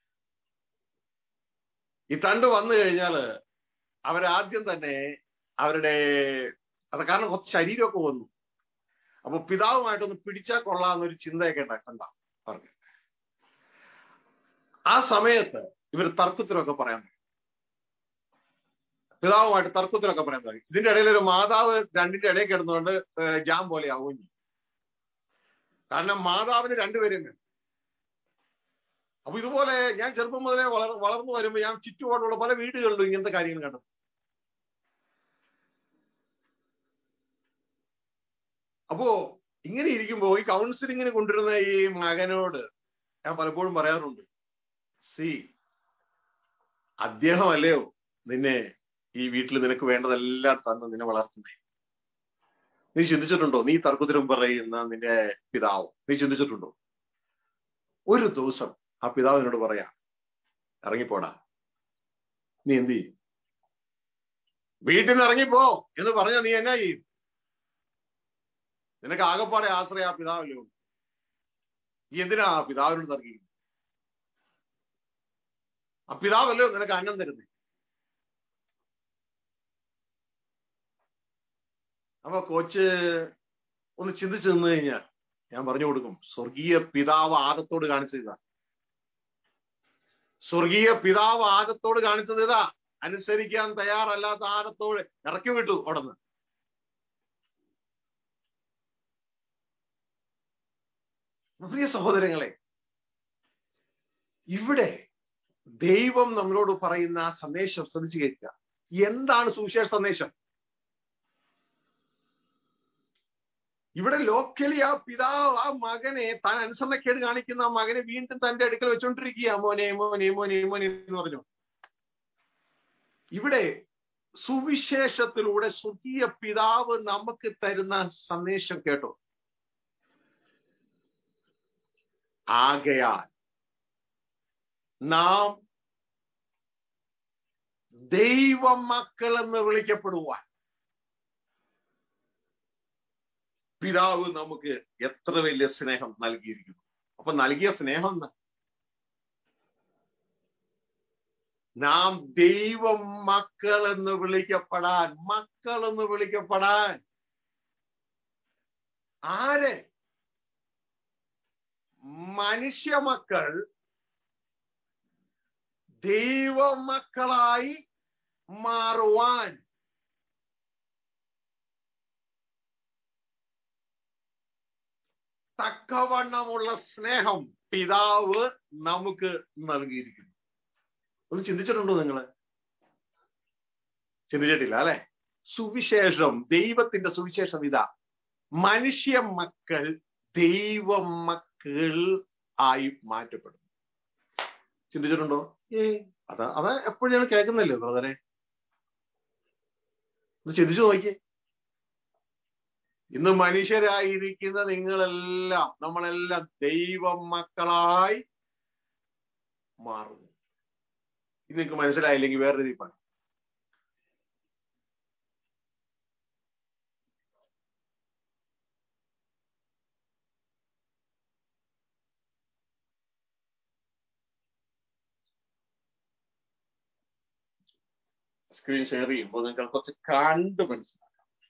ഈ തണ്ട് വന്നു കഴിഞ്ഞാല് അവരാദ്യം തന്നെ അവരുടെ അത് കാരണം കുറച്ച് ശരീരമൊക്കെ വന്നു അപ്പൊ പിതാവുമായിട്ടൊന്ന് പിടിച്ചാൽ കൊള്ളാന്നൊരു ചിന്തയൊക്കെ ഉണ്ടാക്കണ്ട അവർക്ക് ആ സമയത്ത് ഇവർ തർക്കത്തിലൊക്കെ പറയാൻ തുടങ്ങി പിതാവുമായിട്ട് തർക്കത്തിലൊക്കെ പറയാൻ തുടങ്ങി ഇതിന്റെ ഇടയിൽ ഒരു മാതാവ് രണ്ടിന്റെ ഇടയിൽ കിടന്നുകൊണ്ട് ഏർ ജാം പോലെ ആവുകയും ചെയ്യും കാരണം മാതാവിന് രണ്ടുപേരും വേണം അപ്പൊ ഇതുപോലെ ഞാൻ ചെറുപ്പം മുതലേ വളർ വളർന്നു വരുമ്പോൾ ഞാൻ ചുറ്റുപാടുള്ള പല വീടുകളിലും ഇങ്ങനത്തെ കാര്യങ്ങൾ കണ്ടു അപ്പോ ഇങ്ങനെ ഇരിക്കുമ്പോ ഈ കൗൺസിലിങ്ങിന് കൊണ്ടുവരുന്ന ഈ മകനോട് ഞാൻ പലപ്പോഴും പറയാറുണ്ട് സി അദ്ദേഹമല്ലയോ നിന്നെ ഈ വീട്ടിൽ നിനക്ക് വേണ്ടതെല്ലാം തന്ന് നിന്നെ വളർത്തുന്നേ നീ ചിന്തിച്ചിട്ടുണ്ടോ നീ തർക്കത്തിനും പറയുന്ന നിന്റെ പിതാവ് നീ ചിന്തിച്ചിട്ടുണ്ടോ ഒരു ദിവസം ആ പിതാവിനോട് പറയാ ഇറങ്ങിപ്പോടാ നീ എന്ത് ചെയ്യും വീട്ടിൽ നിന്ന് ഇറങ്ങിപ്പോ എന്ന് പറഞ്ഞ നീ എന്നാ ചെയ്യും നിനക്ക് ആകപ്പാടെ ആശ്രയ ആ പിതാവല്ലേ ഉള്ളൂ. നീ എന്തിനാ ആ പിതാവിനോട് തർക്കിക്കുന്നത് ആ പിതാവല്ലോ നിനക്ക് അന്നം തരുന്നേ അപ്പൊ കൊച്ച് ഒന്ന് ചിന്തിച്ചു നിന്ന് കഴിഞ്ഞാൽ ഞാൻ പറഞ്ഞു കൊടുക്കും സ്വർഗീയ പിതാവ് ആദത്തോട് കാണിച്ചത് ഇതാ സ്വർഗീയ പിതാവ് ആദത്തോട് കാണിച്ചത് ഇതാ അനുസരിക്കാൻ തയ്യാറല്ലാത്ത ആദത്തോട് ഇറക്കി വിട്ടു അവിടെ നിന്ന് പ്രിയ സഹോദരങ്ങളെ ഇവിടെ ദൈവം നമ്മളോട് പറയുന്ന ആ സന്ദേശം ശ്രദ്ധിച്ചു കേൾക്കുക എന്താണ് സുവിശേഷ സന്ദേശം ഇവിടെ ലോക്കലി ആ പിതാവ് ആ മകനെ താൻ അനുസരണക്കേട് കാണിക്കുന്ന ആ മകനെ വീണ്ടും തന്റെ അടുക്കൽ വെച്ചോണ്ടിരിക്കുക മോനെ മോനെ മോനെ മോനെ എന്ന് പറഞ്ഞു ഇവിടെ സുവിശേഷത്തിലൂടെ സ്വർഗീയ പിതാവ് നമുക്ക് തരുന്ന സന്ദേശം കേട്ടോ ആകയാൽ നാം ദൈവ മക്കളെന്ന് വിളിക്കപ്പെടുവാൻ പിതാവ് നമുക്ക് എത്ര വലിയ സ്നേഹം നൽകിയിരിക്കുന്നു അപ്പൊ നൽകിയ സ്നേഹം എന്താ നാം ദൈവ മക്കൾ എന്ന് വിളിക്കപ്പെടാൻ മക്കൾ എന്ന് വിളിക്കപ്പെടാൻ ആരെ മനുഷ്യ മക്കൾ ദൈവമക്കളായി മാറുവാൻ തക്കവണ്ണമുള്ള സ്നേഹം പിതാവ് നമുക്ക് നൽകിയിരിക്കുന്നു ഒന്ന് ചിന്തിച്ചിട്ടുണ്ടോ നിങ്ങള് ചിന്തിച്ചിട്ടില്ല അല്ലെ സുവിശേഷം ദൈവത്തിന്റെ സുവിശേഷം ഇതാ മനുഷ്യ മക്കൾ ദൈവ മക്കൾ ആയി മാറ്റപ്പെടുന്നു ചിന്തിച്ചിട്ടുണ്ടോ ഏ അതാ അതാ എപ്പോഴും ഞാൻ കേൾക്കുന്നില്ലേ ബ്രദറെ ഒന്ന് ചിന്തിച്ചു നോക്കിയേ ഇന്ന് മനുഷ്യരായിരിക്കുന്ന നിങ്ങളെല്ലാം നമ്മളെല്ലാം ദൈവ മക്കളായി മാറുന്നു ഇത് നിങ്ങൾക്ക് മനസ്സിലായില്ലെങ്കിൽ വേറെ രീതിപ്പാണ് സ്ക്രീൻ ഷെയർ ചെയ്യുമ്പോൾ നിങ്ങൾ കുറച്ച് കണ്ട് മനസ്സിലാക്കാം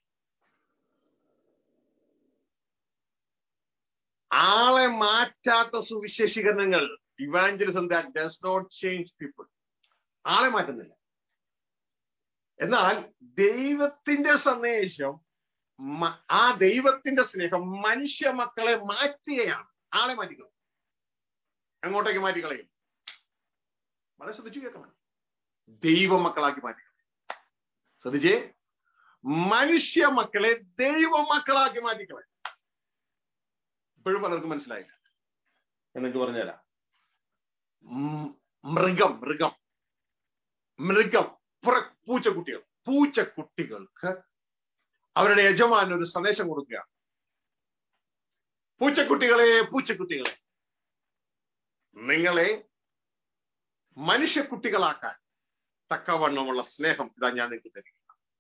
ആളെ മാറ്റാത്ത സുവിശേഷീകരണങ്ങൾ evangelism that does not change people ആളെ മാറ്റുന്നില്ല എന്നാൽ ദൈവത്തിന്റെ സന്ദേശം മ- ആ ദൈവത്തിന്റെ സ്നേഹം മനുഷ്യ മക്കളെ മാറ്റുകയാണ് ആളെ മാറ്റിക്കളയും എങ്ങോട്ടേക്ക് മാറ്റിക്കളയും വളരെ ശ്രദ്ധിച്ചു കേൾക്കണം ദൈവ മക്കളാക്കി മാറ്റിക്കളയും ശ്രദ്ധിച്ചേ മനുഷ്യ മക്കളെ ദൈവ മക്കളാക്കി മാറ്റിക്കളയും ഇപ്പോഴും പലർക്കും മനസ്സിലായില്ല എന്നൊക്കെ പറഞ്ഞുതരാം ഉം, മൃഗം മൃഗം മൃഗം പുറ- പൂച്ചക്കുട്ടികൾ പൂച്ചക്കുട്ടികൾക്ക് അവരുടെ യജമാൻ ഒരു സന്ദേശം കൊടുക്കുക പൂച്ചക്കുട്ടികളെ പൂച്ചക്കുട്ടികളെ നിങ്ങളെ മനുഷ്യക്കുട്ടികളാക്കാൻ തക്കവണ്ണമുള്ള സ്നേഹം ഇതാ ഞാൻ നിങ്ങൾക്ക് തരിക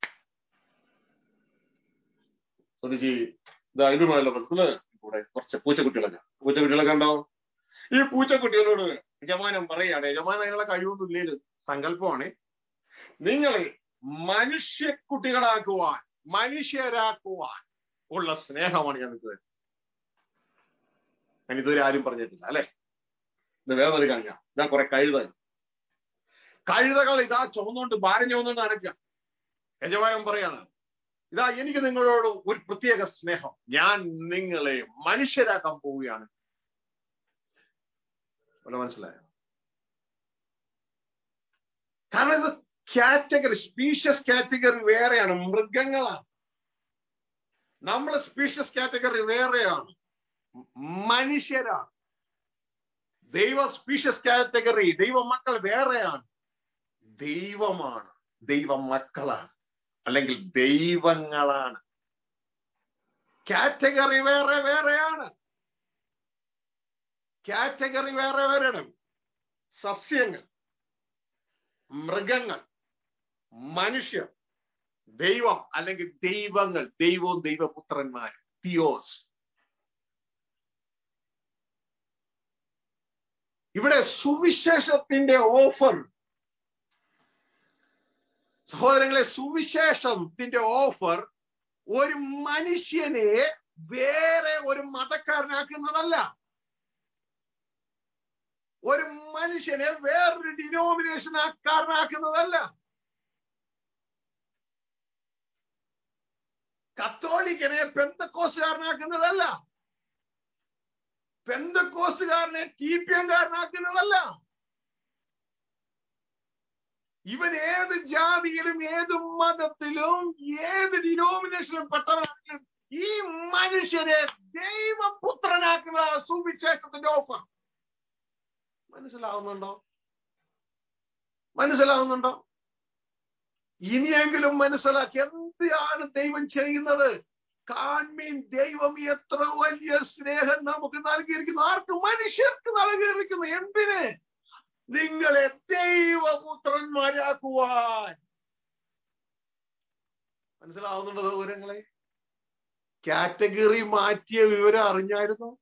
ശ്രദ്ധിച്ച് ഇതാ ഇതുമായുള്ള ബന്ധത്തില് കൂടെ കുറച്ച് പൂച്ചക്കുട്ടികളൊക്കെ പൂച്ചക്കുട്ടികളൊക്കെ ഉണ്ടോ ഈ പൂച്ചക്കുട്ടികളോട് യജമാനം പറയാണ് യജമാനം അതിനുള്ള കഴിവൊന്നും ഇല്ലേലും സങ്കല്പമാണ് നിങ്ങളെ മനുഷ്യക്കുട്ടികളാക്കുവാൻ മനുഷ്യരാക്കുവാൻ ഉള്ള സ്നേഹമാണ് ഞാൻ നിങ്ങൾക്ക് തരുന്നത് ഞാൻ ഇതുവരെ ആരും പറഞ്ഞിട്ടില്ല അല്ലെ ഇത് വേറൊരു കാണിക്കാം ഇതാ കുറെ കഴുത കഴുതകൾ ഇതാ ചുമന്നുകൊണ്ട് ഭാരം ചുമന്നുകൊണ്ട് നടക്കുക യജമാനൻ പറയാണ് ഇതാ എനിക്ക് നിങ്ങളോട് ഒരു പ്രത്യേക സ്നേഹം ഞാൻ നിങ്ങളെ മനുഷ്യരാക്കാൻ പോവുകയാണ് വല്ല മനസ്സിലായോ കാരണം ഇത് കാറ്റഗറി സ്പീഷ്യസ് കാറ്റഗറി വേറെയാണ് മൃഗങ്ങളാണ് നമ്മളെ സ്പീഷ്യസ് കാറ്റഗറി വേറെയാണ് മനുഷ്യരാണ് ദൈവ സ്പീഷ്യസ് കാറ്റഗറി ദൈവ മക്കൾ വേറെയാണ് ദൈവമാണ് ദൈവ മക്കളാണ് അല്ലെങ്കിൽ ദൈവങ്ങളാണ് കാറ്റഗറി വേറെ വേറെയാണ് കാറ്റഗറി വേറെ വേറെയാണ് സസ്യങ്ങൾ മൃഗങ്ങൾ മനുഷ്യർ ദൈവം അല്ലെങ്കിൽ ദൈവങ്ങൾ ദൈവവും ദൈവപുത്രന്മാരും തിയോസ് ഇവിടെ സുവിശേഷത്തിന്റെ ഓഫർ സഹോദരങ്ങളെ സുവിശേഷത്തിന്റെ ഓഫർ ഒരു മനുഷ്യനെ വേറെ ഒരു മതക്കാരനാക്കുന്നതല്ല ഒരു മനുഷ്യനെ വേറൊരു ഡിനോമിനേഷൻ കാരനാക്കുന്നതല്ല കത്തോലിക്കനെ പെന്തക്കോസുകാരനാക്കുന്നതല്ല പെന്തക്കോസുകാരനെ ടി പി എംകാരനാക്കുന്നതല്ല ഇവൻ ഏത് ജാതിയിലും ഏത് മതത്തിലും ഏത് ഡിനോമിനേഷനിലും പെട്ടവനാണെങ്കിലും ഈ മനുഷ്യനെ ദൈവപുത്രനാക്കുന്ന സുവിശേഷത്തിന്റെ ഓഫർ മനസ്സിലാവുന്നുണ്ടോ മനസ്സിലാവുന്നുണ്ടോ ഇനിയെങ്കിലും മനസ്സിലാക്കി എന്താണ് ദൈവം ചെയ്യുന്നത് കാൺമീൻ ദൈവം എത്ര വലിയ സ്നേഹം നമുക്ക് നൽകിയിരിക്കുന്നു ആർക്ക് മനുഷ്യർക്ക് നൽകിയിരിക്കുന്നു എന്തിന് നിങ്ങളെ ദൈവപുത്രന്മാരാക്കുവാൻ മനസ്സിലാവുന്നുണ്ടോ സൗകര്യങ്ങളെ കാറ്റഗറി മാറ്റിയ വിവരം അറിഞ്ഞായിരുന്നോ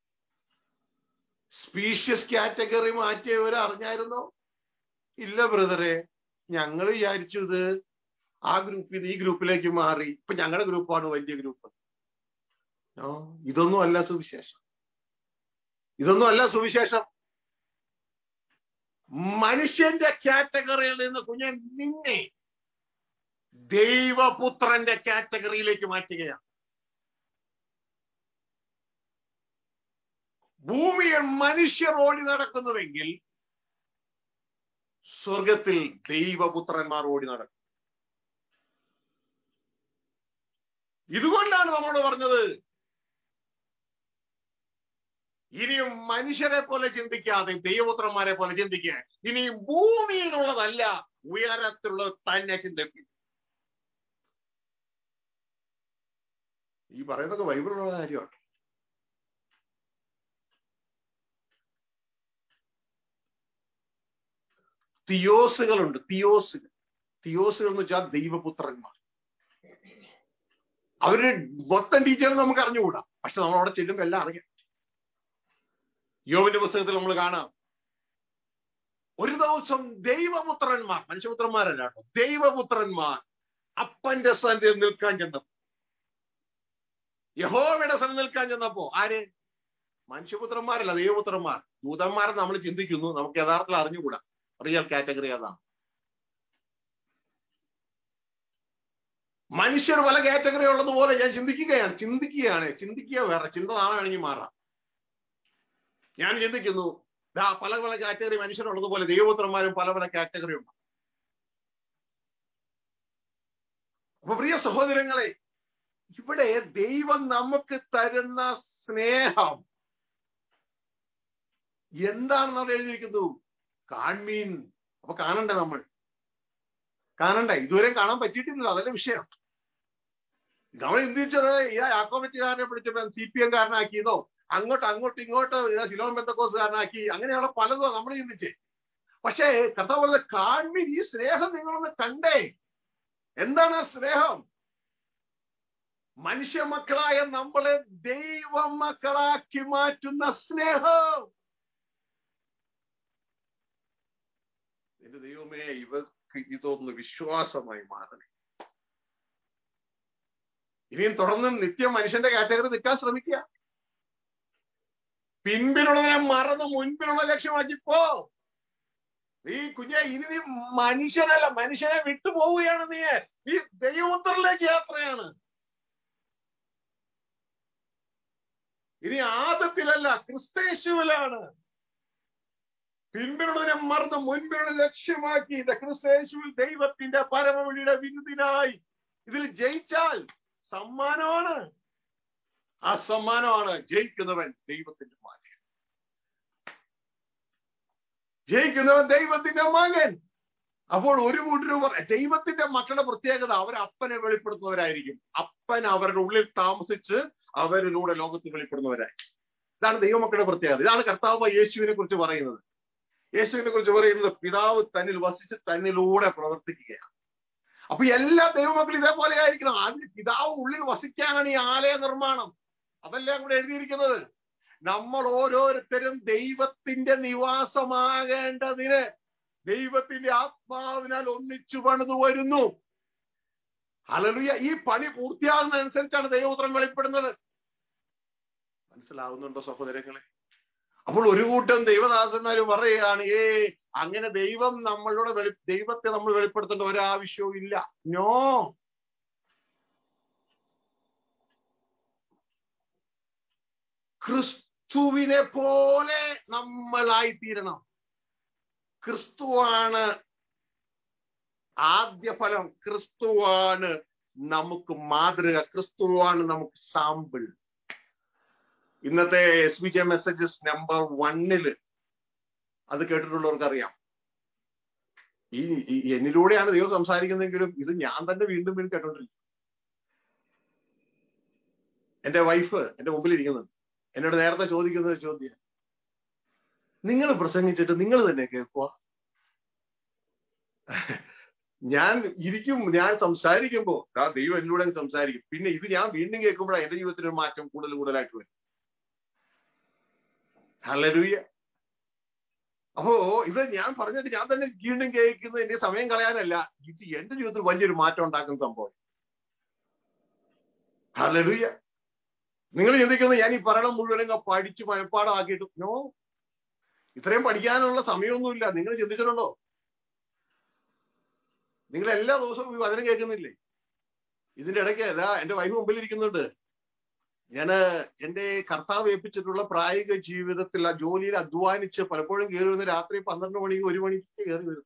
സ്പീഷ്യസ് കാറ്റഗറി മാറ്റിയ വിവരം അറിഞ്ഞായിരുന്നോ ഇല്ല ബ്രദറെ ഞങ്ങൾ വിചാരിച്ചു ഇത് ആ ഗ്രൂപ്പിൽ ഈ ഗ്രൂപ്പിലേക്ക് മാറി ഇപ്പൊ ഞങ്ങളുടെ ഗ്രൂപ്പാണ് വലിയ ഗ്രൂപ്പ് ആ ഇതൊന്നും അല്ല സുവിശേഷം ഇതൊന്നും അല്ല സുവിശേഷം മനുഷ്യന്റെ കാറ്റഗറിയിൽ നിന്ന് കുഞ്ഞൻ നിന്നെ ദൈവപുത്രന്റെ കാറ്റഗറിയിലേക്ക് മാറ്റുകയാണ് ഭൂമിയിൽ മനുഷ്യർ ഓടി നടക്കുന്നുവെങ്കിൽ സ്വർഗത്തിൽ ദൈവപുത്രന്മാർ ഓടി നടക്കും ഇതുകൊണ്ടാണ് നമ്മളോട് പറഞ്ഞത് ഇനിയും മനുഷ്യരെ പോലെ ചിന്തിക്കാതെ ദൈവപുത്രന്മാരെ പോലെ ചിന്തിക്കുക ഇനിയും ഭൂമിയിലുള്ളതല്ല ഉയരത്തിലുള്ളത് തന്നെ ചിന്തിക്കും ഈ പറയുന്നതൊക്കെ ബൈബിളിലുള്ള കാര്യമാണ് തിയോസുകളുണ്ട് തിയോസുകൾ തിയോസുകൾ എന്ന് വെച്ചാൽ ദൈവപുത്രന്മാർ അവരുടെ മൊത്തം ഡീറ്റെയിൽ നമുക്ക് അറിഞ്ഞുകൂടാ പക്ഷെ നമ്മൾ അവിടെ ചെല്ലുമ്പോൾ എല്ലാം അറിയാം യോവിന്റെ പുസ്തകത്തിൽ നമ്മൾ കാണാം ഒരു ദിവസം ദൈവപുത്രന്മാർ മനുഷ്യപുത്രന്മാരല്ല കേട്ടോ ദൈവപുത്രന്മാർ അപ്പന്റെ സന്നിധിയിൽ നിൽക്കാൻ ചെന്നപ്പോ യഹോവയുടെ സന്നിധി നിൽക്കാൻ ചെന്നപ്പോ ആര് മനുഷ്യപുത്രന്മാരല്ല ദൈവപുത്രന്മാർ ദൂതന്മാരെ നമ്മൾ ചിന്തിക്കുന്നു നമുക്ക് യഥാർത്ഥത്തിൽ അറിഞ്ഞുകൂടാ റിയൽ കാറ്റഗറി അതാണ് മനുഷ്യർ പല കാറ്റഗറി ഉള്ളതുപോലെ ഞാൻ ചിന്തിക്കുകയാണ് ചിന്തിക്കുകയാണ് ചിന്തിക്കുക വേറെ ചിന്ത നാളെ വേണമെങ്കിൽ മാറാം ഞാൻ ചിന്തിക്കുന്നു ദാ പല പല കാറ്റഗറി മനുഷ്യരുള്ളതുപോലെ ദൈവപുത്രന്മാരും പല പല കാറ്റഗറി ഉണ്ട് അപ്പൊ പ്രിയ സഹോദരങ്ങളെ ഇവിടെ ദൈവം നമുക്ക് തരുന്ന സ്നേഹം എന്താണെന്ന് അവിടെ എഴുതിയിരിക്കുന്നു കാൺമീൻ അപ്പൊ കാണണ്ടേ നമ്മൾ കാണണ്ടേ ഇതുവരെ കാണാൻ പറ്റിയിട്ടില്ല അതല്ലേ വിഷയം നമ്മൾ ചിന്തിച്ചത് ഈ യാക്കോമറ്റുകാരനെ പിടിച്ചപ്പോ സി പി എം കാരനാക്കിയതോ അങ്ങോട്ട് അങ്ങോട്ട് ഇങ്ങോട്ട് സിലോൺ ബന്ധക്കോസുകാരനാക്കി അങ്ങനെയുള്ള പലതോ നമ്മൾ ചിന്തിച്ചേ പക്ഷേ കർത്താവ് പറഞ്ഞ കാൺമീൻ ഈ സ്നേഹം നിങ്ങളൊന്ന് കണ്ടേ എന്താണ് ആ സ്നേഹം മനുഷ്യ മക്കളായ നമ്മളെ ദൈവ മക്കളാക്കി മാറ്റുന്ന സ്നേഹം എന്റെ ദൈവമേ ഇവർക്ക് ഇതൊന്ന് വിശ്വാസമായി മാറണേ ഇനിയും തുടർന്ന് നിത്യം മനുഷ്യന്റെ കാറ്റഗറി നിൽക്കാൻ ശ്രമിക്കുക പിൻപിലുള്ളതിനെ മറന്ന് മുൻപിലുള്ള ലക്ഷ്യമാക്കി പോ ഈ കുഞ്ഞെ ഇനി നീ മനുഷ്യനല്ല മനുഷ്യനെ വിട്ടുപോവുകയാണ് നീ ഈ ദൈവോത്തറിലേക്ക് യാത്രയാണ് ഇനി ആദത്തിലല്ല ക്രിസ്തേശുവിലാണ് പിൻപിലുള്ളതിനെ മറന്ന് മുൻപിലുള്ള ലക്ഷ്യമാക്കി ഇത് ക്രിസ്തേശുവിൽ ദൈവത്തിന്റെ പരമവിളിയുടെ വിരുദിനായി ഇതിൽ ജയിച്ചാൽ സമ്മാനമാണ് ആ സമ്മാനമാണ് ജയിക്കുന്നവൻ ദൈവത്തിന്റെ മകൻ ജയിക്കുന്നവൻ ദൈവത്തിന്റെ മകൻ അപ്പോൾ ഒരു കൂട്ടർ ദൈവത്തിന്റെ മക്കളുടെ പ്രത്യേകത അവർ അപ്പനെ വെളിപ്പെടുത്തുന്നവരായിരിക്കും അപ്പൻ അവരുടെ ഉള്ളിൽ താമസിച്ച് അവരിലൂടെ ലോകത്ത് വെളിപ്പെടുന്നവരായി ഇതാണ് ദൈവമക്കളുടെ പ്രത്യേകത ഇതാണ് കർത്താവ് യേശുവിനെ കുറിച്ച് പറയുന്നത് യേശുവിനെ കുറിച്ച് പറയുന്നത് പിതാവ് തന്നിൽ വസിച്ച് തന്നിലൂടെ പ്രവർത്തിക്കുകയാണ് അപ്പൊ എല്ലാ ദൈവമക്കളും ഇതേപോലെ ആയിരിക്കണം അതിന് പിതാവ് ഉള്ളിൽ വസിക്കാനാണ് ഈ ആലയ നിർമ്മാണം അതെല്ലാം കൂടെ എഴുതിയിരിക്കുന്നത് നമ്മൾ ഓരോരുത്തരും ദൈവത്തിന്റെ നിവാസമാകേണ്ടതിന് ദൈവത്തിന്റെ ആത്മാവിനാൽ ഒന്നിച്ചു പണിതു വരുന്നു അലലുയ ഈ പണി പൂർത്തിയാകുന്നതനുസരിച്ചാണ് ദൈവപുത്രം വെളിപ്പെടുന്നത് മനസ്സിലാവുന്നുണ്ടോ സഹോദരങ്ങളെ അപ്പോൾ ഒരു കൂട്ടം ദൈവദാസന്മാർ പറയുകയാണ് ഏ അങ്ങനെ ദൈവം നമ്മളുടെ വെളി ദൈവത്തെ നമ്മൾ വെളിപ്പെടുത്തേണ്ട ഒരാവശ്യവും ഇല്ല നോ ക്രിസ്തുവിനെ പോലെ നമ്മളായി തീരണം ക്രിസ്തുവാണ് ആദ്യ ഫലം ക്രിസ്തുവാണ് നമുക്ക് മാതൃക ക്രിസ്തുവാണ് നമുക്ക് സാമ്പിൾ ഇന്നത്തെ S B J messages number വണ്ണില് അത് കേട്ടിട്ടുള്ളവർക്ക് അറിയാം ഈ ഈ- എന്നിലൂടെയാണ് ദൈവം സംസാരിക്കുന്നതെങ്കിലും ഇത് ഞാൻ തന്നെ വീണ്ടും വീണ്ടും കേട്ടോണ്ടിരിക്കും എന്റെ വൈഫ് എന്റെ മുമ്പിൽ ഇരിക്കുന്നുണ്ട് എന്നോട് നേരത്തെ ചോദിക്കുന്ന ഒരു ചോദ്യം നിങ്ങൾ പ്രസംഗിച്ചിട്ട് നിങ്ങൾ തന്നെ കേൾക്കുക ഞാൻ ഇരിക്കും ഞാൻ സംസാരിക്കുമ്പോ ആ ദൈവം എന്നിലൂടെ അങ്ങ് സംസാരിക്കും പിന്നെ ഇത് ഞാൻ വീണ്ടും കേൾക്കുമ്പോഴാണ് എന്റെ ജീവിതത്തിൽ ഒരു മാറ്റം കൂടുതൽ കൂടുതലായിട്ട് വരും ഹല്ലേലൂയ അപ്പോ ഇത് ഞാൻ പറഞ്ഞിട്ട് ഞാൻ തന്നെ വീണ്ടും കേൾക്കുന്നത് എന്റെ സമയം കളയാനല്ല ഇത് എന്റെ ജീവിതത്തിൽ വലിയൊരു മാറ്റം ഉണ്ടാക്കുന്ന സംഭവം ഹല്ലേലൂയ നിങ്ങൾ ചിന്തിക്കുന്നത് ഞാൻ ഈ പറയണം മുഴുവനും അങ്ങ് പഠിച്ച് മനഃപ്പാടമാക്കിയിട്ട് നോ ഇത്രയും പഠിക്കാനുള്ള സമയമൊന്നുമില്ല നിങ്ങൾ ചിന്തിച്ചിട്ടുണ്ടോ നിങ്ങൾ എല്ലാ ദിവസവും ഈ വചനം കേൾക്കുന്നില്ലേ ഇതിന്റെ ഇടയ്ക്ക് അതാ എന്റെ വൈഫ് മുമ്പിൽ ഇരിക്കുന്നുണ്ട് ഞാന് എന്റെ കർത്താവ് ഏൽപ്പിച്ചിട്ടുള്ള പ്രായോഗിക ജീവിതത്തിൽ ആ ജോലിയിൽ അധ്വാനിച്ച് പലപ്പോഴും കയറി വരുന്ന രാത്രി പന്ത്രണ്ട് മണിക്ക് ഒരു മണിക്ക് കയറി വരും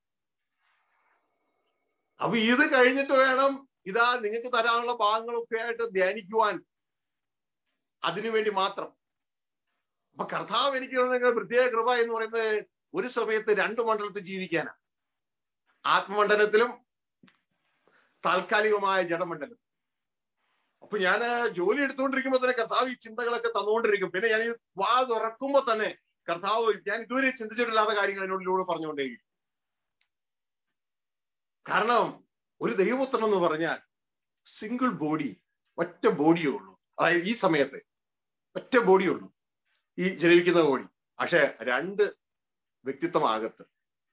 അപ്പൊ ഇത് കഴിഞ്ഞിട്ട് വേണം ഇതാ നിങ്ങൾക്ക് തരാനുള്ള ഭാഗങ്ങളൊക്കെ ആയിട്ട് ധ്യാനിക്കുവാൻ അതിനുവേണ്ടി മാത്രം അപ്പൊ കർത്താവ് എനിക്ക് നിങ്ങൾ പ്രത്യേക കൃപ എന്ന് പറയുന്നത് ഒരു സമയത്ത് രണ്ട് മണ്ഡലത്തിൽ ജീവിക്കാനാണ് ആത്മമണ്ഡലത്തിലും താൽക്കാലികമായ ജഡമണ്ഡലം അപ്പൊ ഞാൻ ജോലി എടുത്തുകൊണ്ടിരിക്കുമ്പോ തന്നെ കർത്താവ് ഈ ചിന്തകളൊക്കെ തന്നുകൊണ്ടിരിക്കും പിന്നെ ഞാൻ ഈ വാ തുറക്കുമ്പോ തന്നെ കർത്താവ് ഞാൻ ഇതുവരെ ചിന്തിച്ചിട്ടില്ലാത്ത കാര്യങ്ങൾ എന്നോടിലൂടെ പറഞ്ഞുകൊണ്ടേയിരിക്കും കാരണം ഒരു ദൈവപുത്രൻ എന്ന് പറഞ്ഞാൽ സിംഗിൾ ബോഡി ഒറ്റ ബോഡിയേ ഉള്ളൂ അതായത് ഈ സമയത്ത് ഒറ്റ ബോഡിയേ ഉള്ളൂ ഈ ജനിക്കുന്ന ബോഡി പക്ഷെ രണ്ട് വ്യക്തിത്വമാകത്ത്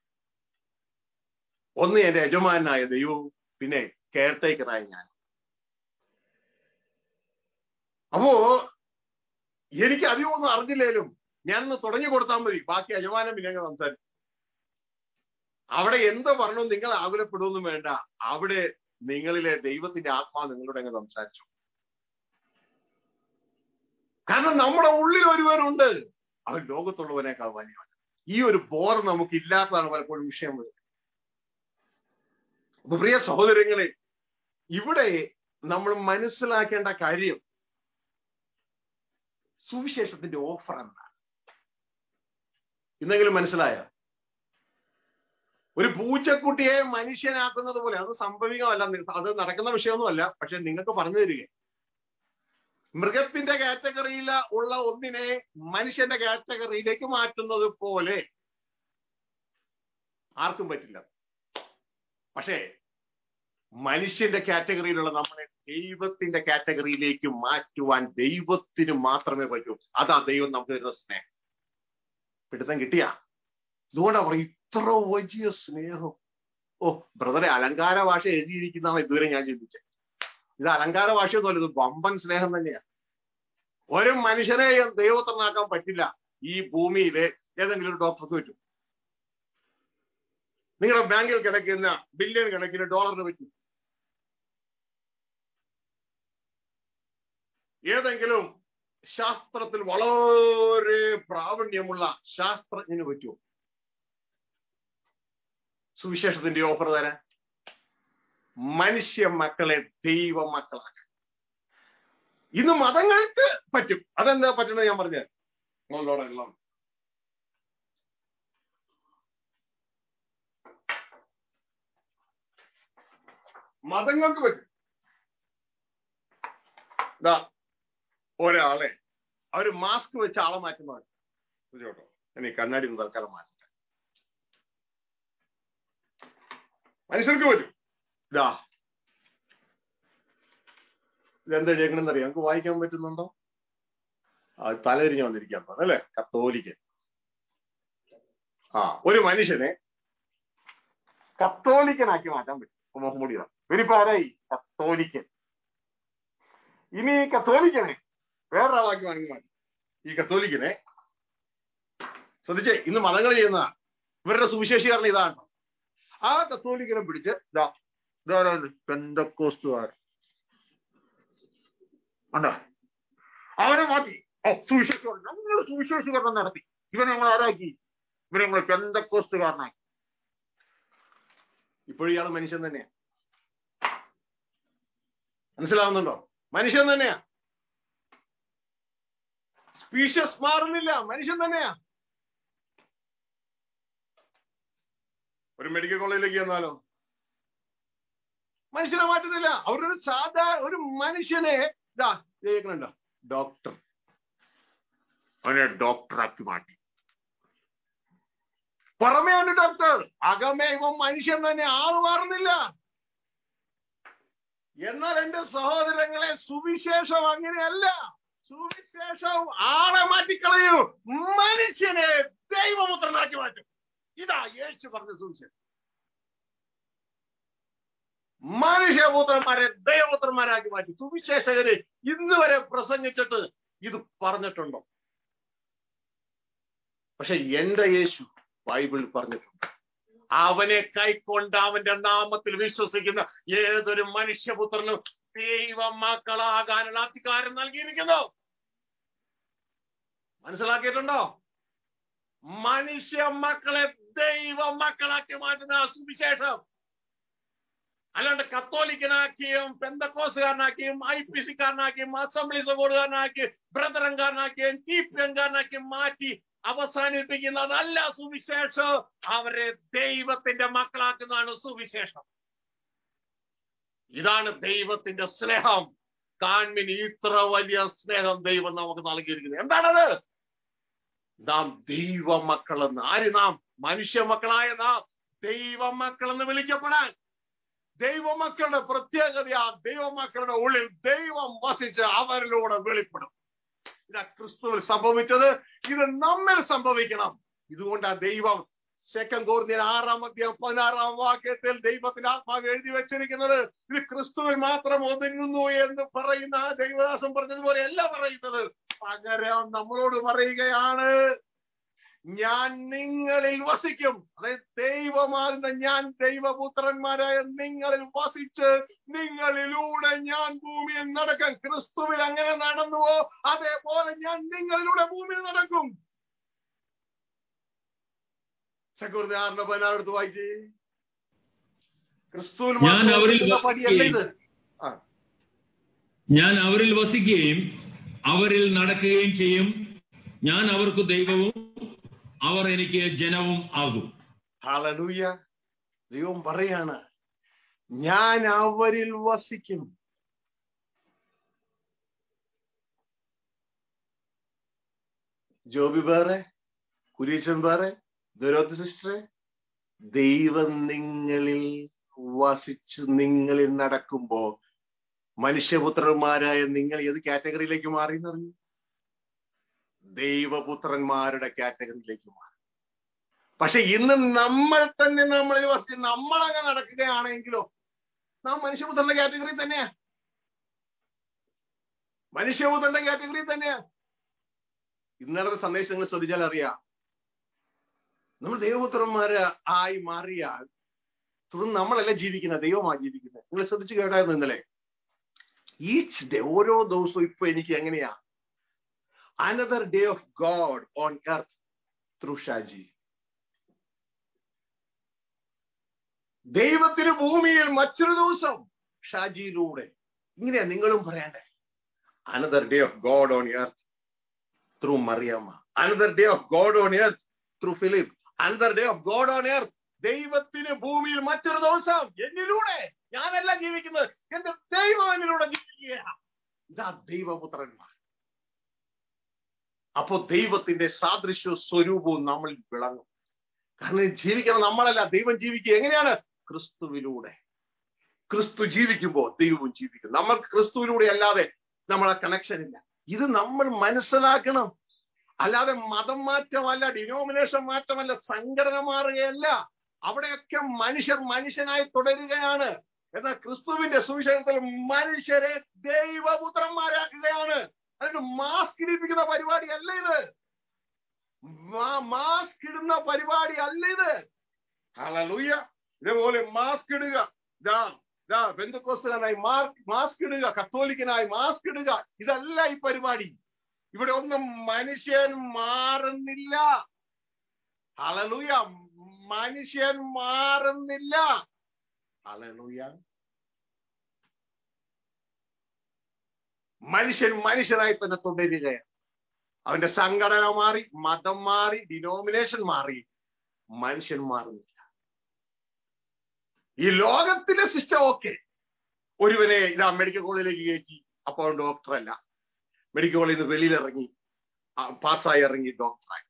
ഒന്ന് എന്റെ യജമാനായ ദൈവവും പിന്നെ കെയർ ടേക്കറായ ഞാൻ അപ്പോ എനിക്ക് അധികമൊന്നും അറിഞ്ഞില്ലേലും ഞാനൊന്ന് തുടങ്ങി കൊടുത്താൽ മതി ബാക്കി യജമാനം പിന്നെ അങ്ങ് സംസാരിക്കും അവിടെ എന്ത് പറഞ്ഞു നിങ്ങൾ ആകുലപ്പെടുവൊന്നും വേണ്ട അവിടെ നിങ്ങളിലെ ദൈവത്തിന്റെ ആത്മാവ് നിങ്ങളോട് അങ്ങ് സംസാരിച്ചു കാരണം നമ്മുടെ ഉള്ളിൽ ഒരുവനുണ്ട് അവൻ ലോകത്തുള്ളവനേക്കാൾ വലിയവൻ ഈ ഒരു ബോധം നമുക്ക് ഇല്ലാത്തതാണ് പലപ്പോഴും വിഷയം വരുന്നത് അപ്പൊ പ്രിയ സഹോദരങ്ങളെ ഇവിടെ നമ്മൾ മനസ്സിലാക്കേണ്ട കാര്യം സുവിശേഷത്തിന്റെ ഓഫർ എന്താണ് ഇന്നെങ്കിലും മനസ്സിലായോ ഒരു പൂച്ചക്കുട്ടിയെ മനുഷ്യനാക്കുന്നത് പോലെ അത് സംഭവികമല്ല അത് നടക്കുന്ന വിഷയമൊന്നുമല്ല പക്ഷെ നിങ്ങൾക്ക് പറഞ്ഞു തരിക മൃഗത്തിന്റെ കാറ്റഗറിയിൽ ഉള്ള ഒന്നിനെ മനുഷ്യന്റെ കാറ്റഗറിയിലേക്ക് മാറ്റുന്നത് പോലെ ആർക്കും പറ്റില്ല പക്ഷേ മനുഷ്യന്റെ കാറ്റഗറിയിലുള്ള നമ്മളെ ദൈവത്തിന്റെ കാറ്റഗറിയിലേക്ക് മാറ്റുവാൻ ദൈവത്തിന് മാത്രമേ പറ്റൂ അതാ ദൈവം നമുക്ക് തരുന്ന സ്നേഹം പിടുത്തം കിട്ടിയ ഇതുകൊണ്ടാ പറയും ഇത്ര വലിയ സ്നേഹം ഓ ബ്രദറെ അലങ്കാര ഭാഷ എഴുതിയിരിക്കുന്നതാണ് ഇതുവരെ ഞാൻ ചിന്തിച്ചത് ഇത് അലങ്കാര ഭാഷയൊന്നുമല്ല ഇത് വമ്പൻ സ്നേഹം തന്നെയാ ഒരു മനുഷ്യനെ ദൈവത്തിനാക്കാൻ പറ്റില്ല ഈ ഭൂമിയിലെ ഏതെങ്കിലും ഒരു ഡോക്ടർക്ക് പറ്റും നിങ്ങളുടെ ബാങ്കിൽ കിടക്കുന്ന ബില്യൺ കണക്കിന് ഡോളറിന് പറ്റും ഏതെങ്കിലും ശാസ്ത്രത്തിൽ വളരെ പ്രാവീണ്യമുള്ള ശാസ്ത്രജ്ഞന് പറ്റുമോ സുവിശേഷത്തിന്റെ ഓഫർ തരാൻ മനുഷ്യ മക്കളെ ദൈവ മക്കളാക്കാൻ ഇന്ന് മതങ്ങൾക്ക് പറ്റും അതെന്താ പറ്റുന്നത് ഞാൻ പറഞ്ഞു എല്ലാം മതങ്ങൾക്ക് പറ്റും ഇതാ ഒരാളെ അവര് മാസ്ക് വെച്ച് ആളെ മാറ്റുന്നവർ കേട്ടോ ഇനി കണ്ണാടി ഒന്ന് തൽക്കാലം മാറ്റട്ടെ മനുഷ്യർക്ക് പറ്റും ഇതാ ഇതെന്താ എഴുതണമെന്ന് അറിയാം നമുക്ക് വായിക്കാൻ പറ്റുന്നുണ്ടോ ആ തലതിരിഞ്ഞ് വന്നിരിക്കാൻ തോന്നുന്നു അല്ലെ കത്തോലിക്കൻ ആ ഒരു മനുഷ്യനെ കത്തോലിക്കനാക്കി മാറ്റാൻ പറ്റും മുഹമ്മദിയ ഇവരിപ്പോ ആരായി കത്തോലിക്കൻ ഇനി ഈ കത്തോലിക്കനെ വേറൊരാളാക്കി വേണമെങ്കിൽ മാറ്റി ഈ കത്തോലിക്കനെ ശ്രദ്ധിച്ചേ ഇന്ന് മതങ്ങൾ ചെയ്യുന്ന ഇവരുടെ സുവിശേഷീകരണം ഇതാണ് ആ കത്തോലിക്കനെ പിടിച്ച് ഇതാ ഇതാരാണ് പെന്തക്കോസ്തുകാരൻ ഉണ്ടോ അവരെ മാറ്റി ഓ സുവിശേഷീകരണം ഞങ്ങൾ സുവിശേഷീകരണം നടത്തി ഇവനെ ഞങ്ങൾ ആരാക്കി ഇവരെ ഞങ്ങൾ പെന്തക്കോസ്തുകാരനാക്കി ഇപ്പോഴും ഇയാൾ മനുഷ്യൻ തന്നെയാ മനസ്സിലാവുന്നുണ്ടോ മനുഷ്യൻ തന്നെയാ സ്പീഷ്യസ് മാറുന്നില്ല മനുഷ്യൻ തന്നെയാ ഒരു മെഡിക്കൽ കോളേജിലേക്ക് ചെന്നാലോ മനുഷ്യനെ മാറ്റുന്നില്ല അവരൊരു സാധാ ഒരു മനുഷ്യനെ ഇതാ കേൾക്കണുണ്ടോ ഡോക്ടർ അവനെ ഡോക്ടറാക്കി മാറ്റി പുറമേയാണ് ഡോക്ടർ അകമേ ഇവൻ മനുഷ്യൻ തന്നെ ആള് മാറുന്നില്ല എന്നാൽ എന്റെ സഹോദരങ്ങളെ സുവിശേഷം അങ്ങനെയല്ല സുവിശേഷം ആളെ മാറ്റിക്കളയൂ മനുഷ്യനെ ദൈവപുത്രനാക്കി മാറ്റും ഇതാ യേശു പറഞ്ഞ സുവിശേഷം മനുഷ്യപുത്രന്മാരെ ദൈവപുത്രന്മാരാക്കി മാറ്റി സുവിശേഷകര് ഇന്ന് വരെ പ്രസംഗിച്ചിട്ട് ഇത് പറഞ്ഞിട്ടുണ്ടോ പക്ഷെ എന്റെ യേശു ബൈബിളിൽ പറഞ്ഞിട്ടുണ്ട് അവനെ കൈക്കൊണ്ട് അവന്റെ നാമത്തിൽ വിശ്വസിക്കുന്ന ഏതൊരു മനുഷ്യപുത്രനും ദൈവ മക്കളാകാനുള്ള അധികാരം നൽകിയിരിക്കുന്നു മനസ്സിലാക്കിയിട്ടുണ്ടോ മനുഷ്യ മക്കളെ ദൈവ മക്കളാക്കി മാറ്റുന്ന സുവിശേഷം അല്ലാണ്ട് കത്തോലിക്കനാക്കിയും പെന്തക്കോസുകാരനാക്കിയും ഐ പി സിക്കാരനാക്കിയും അസംബ്ലി സഹോദരനാക്കിയും ബ്രദറൻകാരനാക്കിയും ടി പി എൻകാരനാക്കിയും മാറ്റി അവസാനിപ്പിക്കുന്നതല്ല സുവിശേഷം അവരെ ദൈവത്തിന്റെ മക്കളാക്കുന്നതാണ് സുവിശേഷം ഇതാണ് ദൈവത്തിന്റെ സ്നേഹം കാൺമിന് ഇത്ര വലിയ സ്നേഹം ദൈവം നമുക്ക് നൽകിയിരിക്കുന്നത് എന്താണത് നാം ദൈവ മക്കളെന്ന് ആര് നാം മനുഷ്യ മക്കളായ നാം ദൈവ മക്കളെന്ന് വിളിക്കപ്പെടാൻ ദൈവമക്കളുടെ പ്രത്യേകത ആ ദൈവമക്കളുടെ ഉള്ളിൽ ദൈവം വസിച്ച് അവരിലൂടെ വെളിപ്പെടും ഇതാ ക്രിസ്തുവിൽ സംഭവിച്ചത് ഇത് നമ്മിൽ സംഭവിക്കണം ഇതുകൊണ്ട് ആ ദൈവം സെക്കൻഡ് കോർന്നിയൻ ആറാം അധ്യായം പതിനാറാം വാക്യത്തിൽ ദൈവത്തിന്റെ ആത്മാവ് എഴുതി വെച്ചിരിക്കുന്നത് ഇത് ക്രിസ്തുവിൽ മാത്രം ഒതുങ്ങുന്നു എന്ന് പറയുന്ന ആ ദൈവദാസം പറഞ്ഞതുപോലെ അല്ല പറയുന്നത് പകരം നമ്മളോട് പറയുകയാണ് ഞാൻ നിങ്ങളിൽ വസിക്കും അതായത് ദൈവമാകുന്ന ഞാൻ ദൈവപുത്രന്മാരായ നിങ്ങളിൽ വസിച്ച് നിങ്ങളിലൂടെ ഞാൻ ഭൂമിയിൽ നടക്കാൻ ക്രിസ്തുവിൽ അങ്ങനെ നടന്നുവോ അതേപോലെ ഞാൻ നിങ്ങളിലൂടെ ഭൂമിയിൽ നടക്കും സെക്യൂരിറ്റി ആറിന്റെ പതിനാറെടുത്ത് വായിച്ചേ ക്രിസ്തുവിൽ ഞാൻ മാത്രം അവരിൽ ഒതുങ്ങുന്ന പടിയല്ല ഇത് ഞാൻ അവരിൽ വസിക്കുകയും അവരിൽ നടക്കുകയും ചെയ്യും ഞാൻ അവർക്ക് ദൈവവും അവർ എനിക്ക് ജനവും ആകും ഹalleluya ദൈവം പറയാണ് ഞാൻ അവരിൽ വസിക്കും ജോബി വേറെ കുരീച്ചൻ വേറെ ദുരോധ സിസ്റ്ററെ ദൈവം നിങ്ങളിൽ വസിച്ച് നിങ്ങളിൽ നടക്കുമ്പോ മനുഷ്യപുത്രന്മാരായ നിങ്ങൾ ഏത് കാറ്റഗറിയിലേക്ക് മാറി എന്നറിഞ്ഞു ദൈവപുത്രന്മാരുടെ കാറ്റഗറിയിലേക്ക് മാറി പക്ഷെ ഇന്ന് നമ്മൾ തന്നെ നമ്മളിൽ വസിച്ച് നമ്മൾ അങ്ങ് നടക്കുകയാണെങ്കിലോ നാം മനുഷ്യപുത്രന്റെ കാറ്റഗറി തന്നെയാ മനുഷ്യപുത്രന്റെ കാറ്റഗറി തന്നെയാ ഇന്നലത്തെ സന്ദേശങ്ങൾ ശ്രദ്ധിച്ചാൽ അറിയാം നമ്മൾ ദൈവപുത്രന്മാര് ആയി മാറിയാൽ തുടർന്ന് നമ്മളല്ല ജീവിക്കുന്നത് ദൈവമാ ജീവിക്കുന്നത് നിങ്ങൾ ശ്രദ്ധിച്ചു കേട്ടായിരുന്നു ഇന്നലെ ഈച്ച് ഡേ ഓരോ ദിവസവും ഇപ്പൊ എനിക്ക് എങ്ങനെയാ another day of God on earth through Shaji ദൈവത്തിന് ഭൂമിയിൽ മറ്റൊരു ദിവസം ഷാജിയിലൂടെ ഇങ്ങനെയാ നിങ്ങളും പറയണ്ടേ another day of God on earth through Mariamma another day of God on earth through Philip another day of God on earth ദൈവത്തിന് ഭൂമിയിൽ മറ്റൊരു ദിവസം എന്നിലൂടെ ഞാനല്ല ജീവിക്കുന്നത് എന്റെ ദൈവം എന്നിലൂടെ ജീവിക്കുകയാണ് ഇതാ ദൈവപുത്രന്മാർ അപ്പോ ദൈവത്തിന്റെ സാദൃശ്യ സ്വരൂപവും നമ്മൾ വിളങ്ങും കാരണം ജീവിക്കണം നമ്മളല്ല ദൈവം ജീവിക്കുക എങ്ങനെയാണ് ക്രിസ്തുവിലൂടെ ക്രിസ്തു ജീവിക്കുമ്പോൾ ദൈവവും ജീവിക്കും നമ്മൾ ക്രിസ്തുവിലൂടെ അല്ലാതെ നമ്മളെ കണക്ഷൻ ഇല്ല ഇത് നമ്മൾ മനസ്സിലാക്കണം അല്ലാതെ മതം മാറ്റമല്ല ഡിനോമിനേഷൻ മാറ്റമല്ല സംഘടന മാറുകയല്ല അവിടെയൊക്കെ മനുഷ്യർ മനുഷ്യനായി തുടരുകയാണ് എന്നാൽ ക്രിസ്തുവിന്റെ സുവിശേഷത്തിൽ മനുഷ്യരെ ദൈവപുത്രന്മാരാക്കുകയാണ് അതിന് മാസ്ക് ഇടിപ്പിക്കുന്ന പരിപാടി അല്ല ഇത് മാസ്ക് ഇടുന്ന പരിപാടി അല്ല ഇത് ഹലലൂയ ഇതേപോലെ മാസ്ക് ഇടുക ഇതാ ഇതാ ബന്ധുക്കോസ്തുകാരനായി മാസ്ക് ഇടുക കത്തോലിക്കനായി മാസ്ക് ഇടുക ഇതല്ല ഈ പരിപാടി ഇവിടെ ഒന്നും മനുഷ്യൻ മാറുന്നില്ല ഹലലൂയ മനുഷ്യൻ മാറുന്നില്ല ഹലലൂയ മനുഷ്യൻ മനുഷ്യനായി തന്നെ തുടരുകയാണ് അവന്റെ സംഘടന മാറി മതം മാറി ഡിനോമിനേഷൻ മാറി മനുഷ്യൻ മാറുന്നില്ല ഈ ലോകത്തിലെ സിസ്റ്റം ഓക്കെ ഒരുവനെ ഇതാ മെഡിക്കൽ കോളേജിലേക്ക് കയറ്റി അപ്പോൾ ഡോക്ടർ അല്ല മെഡിക്കൽ കോളേജിൽ നിന്ന് വെളിയിലിറങ്ങി പാസ്സായി ഇറങ്ങി ഡോക്ടറായി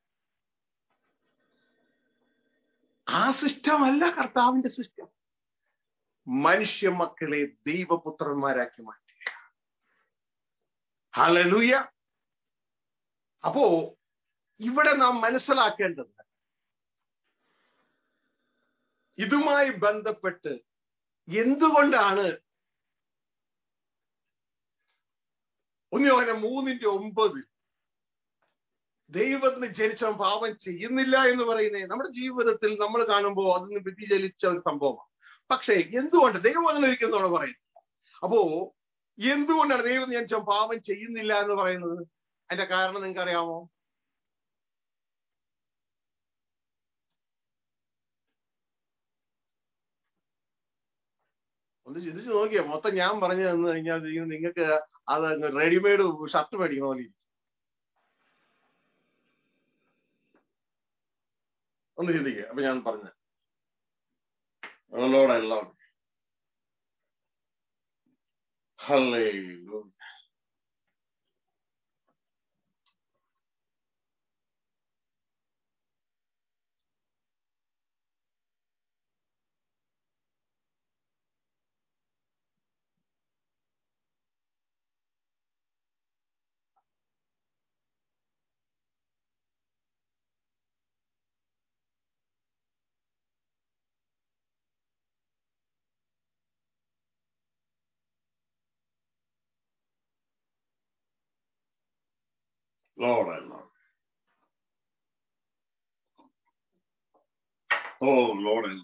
ആ സിസ്റ്റം അല്ല കർത്താവിന്റെ സിസ്റ്റം മനുഷ്യ മക്കളെ ദൈവപുത്രന്മാരാക്കി മാറ്റുക ഹലലൂയ അപ്പോ ഇവിടെ നാം മനസ്സിലാക്കേണ്ടത് ഇതുമായി ബന്ധപ്പെട്ട് എന്തുകൊണ്ടാണ് ഒന്നിയോനെ മൂന്നിന്റെ ഒമ്പത് ദൈവത്തിന് ജനിച്ചവൻ പാപം ചെയ്യുന്നില്ല എന്ന് പറയുന്നത് നമ്മുടെ ജീവിതത്തിൽ നമ്മൾ കാണുമ്പോൾ അതിന് വ്യതിചലിച്ച ഒരു സംഭവമാണ് പക്ഷേ എന്തുകൊണ്ട് ദൈവം അങ്ങനെ ഇരിക്കുന്നതാണ് പറയുന്നത് അപ്പോ എന്തുകൊണ്ടാണ് ദൈവം ജനിച്ചവൻ പാപം ചെയ്യുന്നില്ല എന്ന് പറയുന്നത് അതിന്റെ കാരണം നിങ്ങൾക്ക് അറിയാമോ ഒന്ന് ചിന്തിച്ചു നോക്കിയാ മൊത്തം ഞാൻ പറഞ്ഞു തന്നു കഴിഞ്ഞാൽ നിങ്ങൾക്ക് അത് റെഡിമെയ്ഡ് ഷർട്ട് മേടിക്കണ പോലെ ഇരിക്കും. ഒന്ന് ചിന്തിക്കുക അപ്പൊ ഞാൻ പറഞ്ഞു Lord, I love you. Hallelujah. Lord, I love you. Oh, Lord, I love you.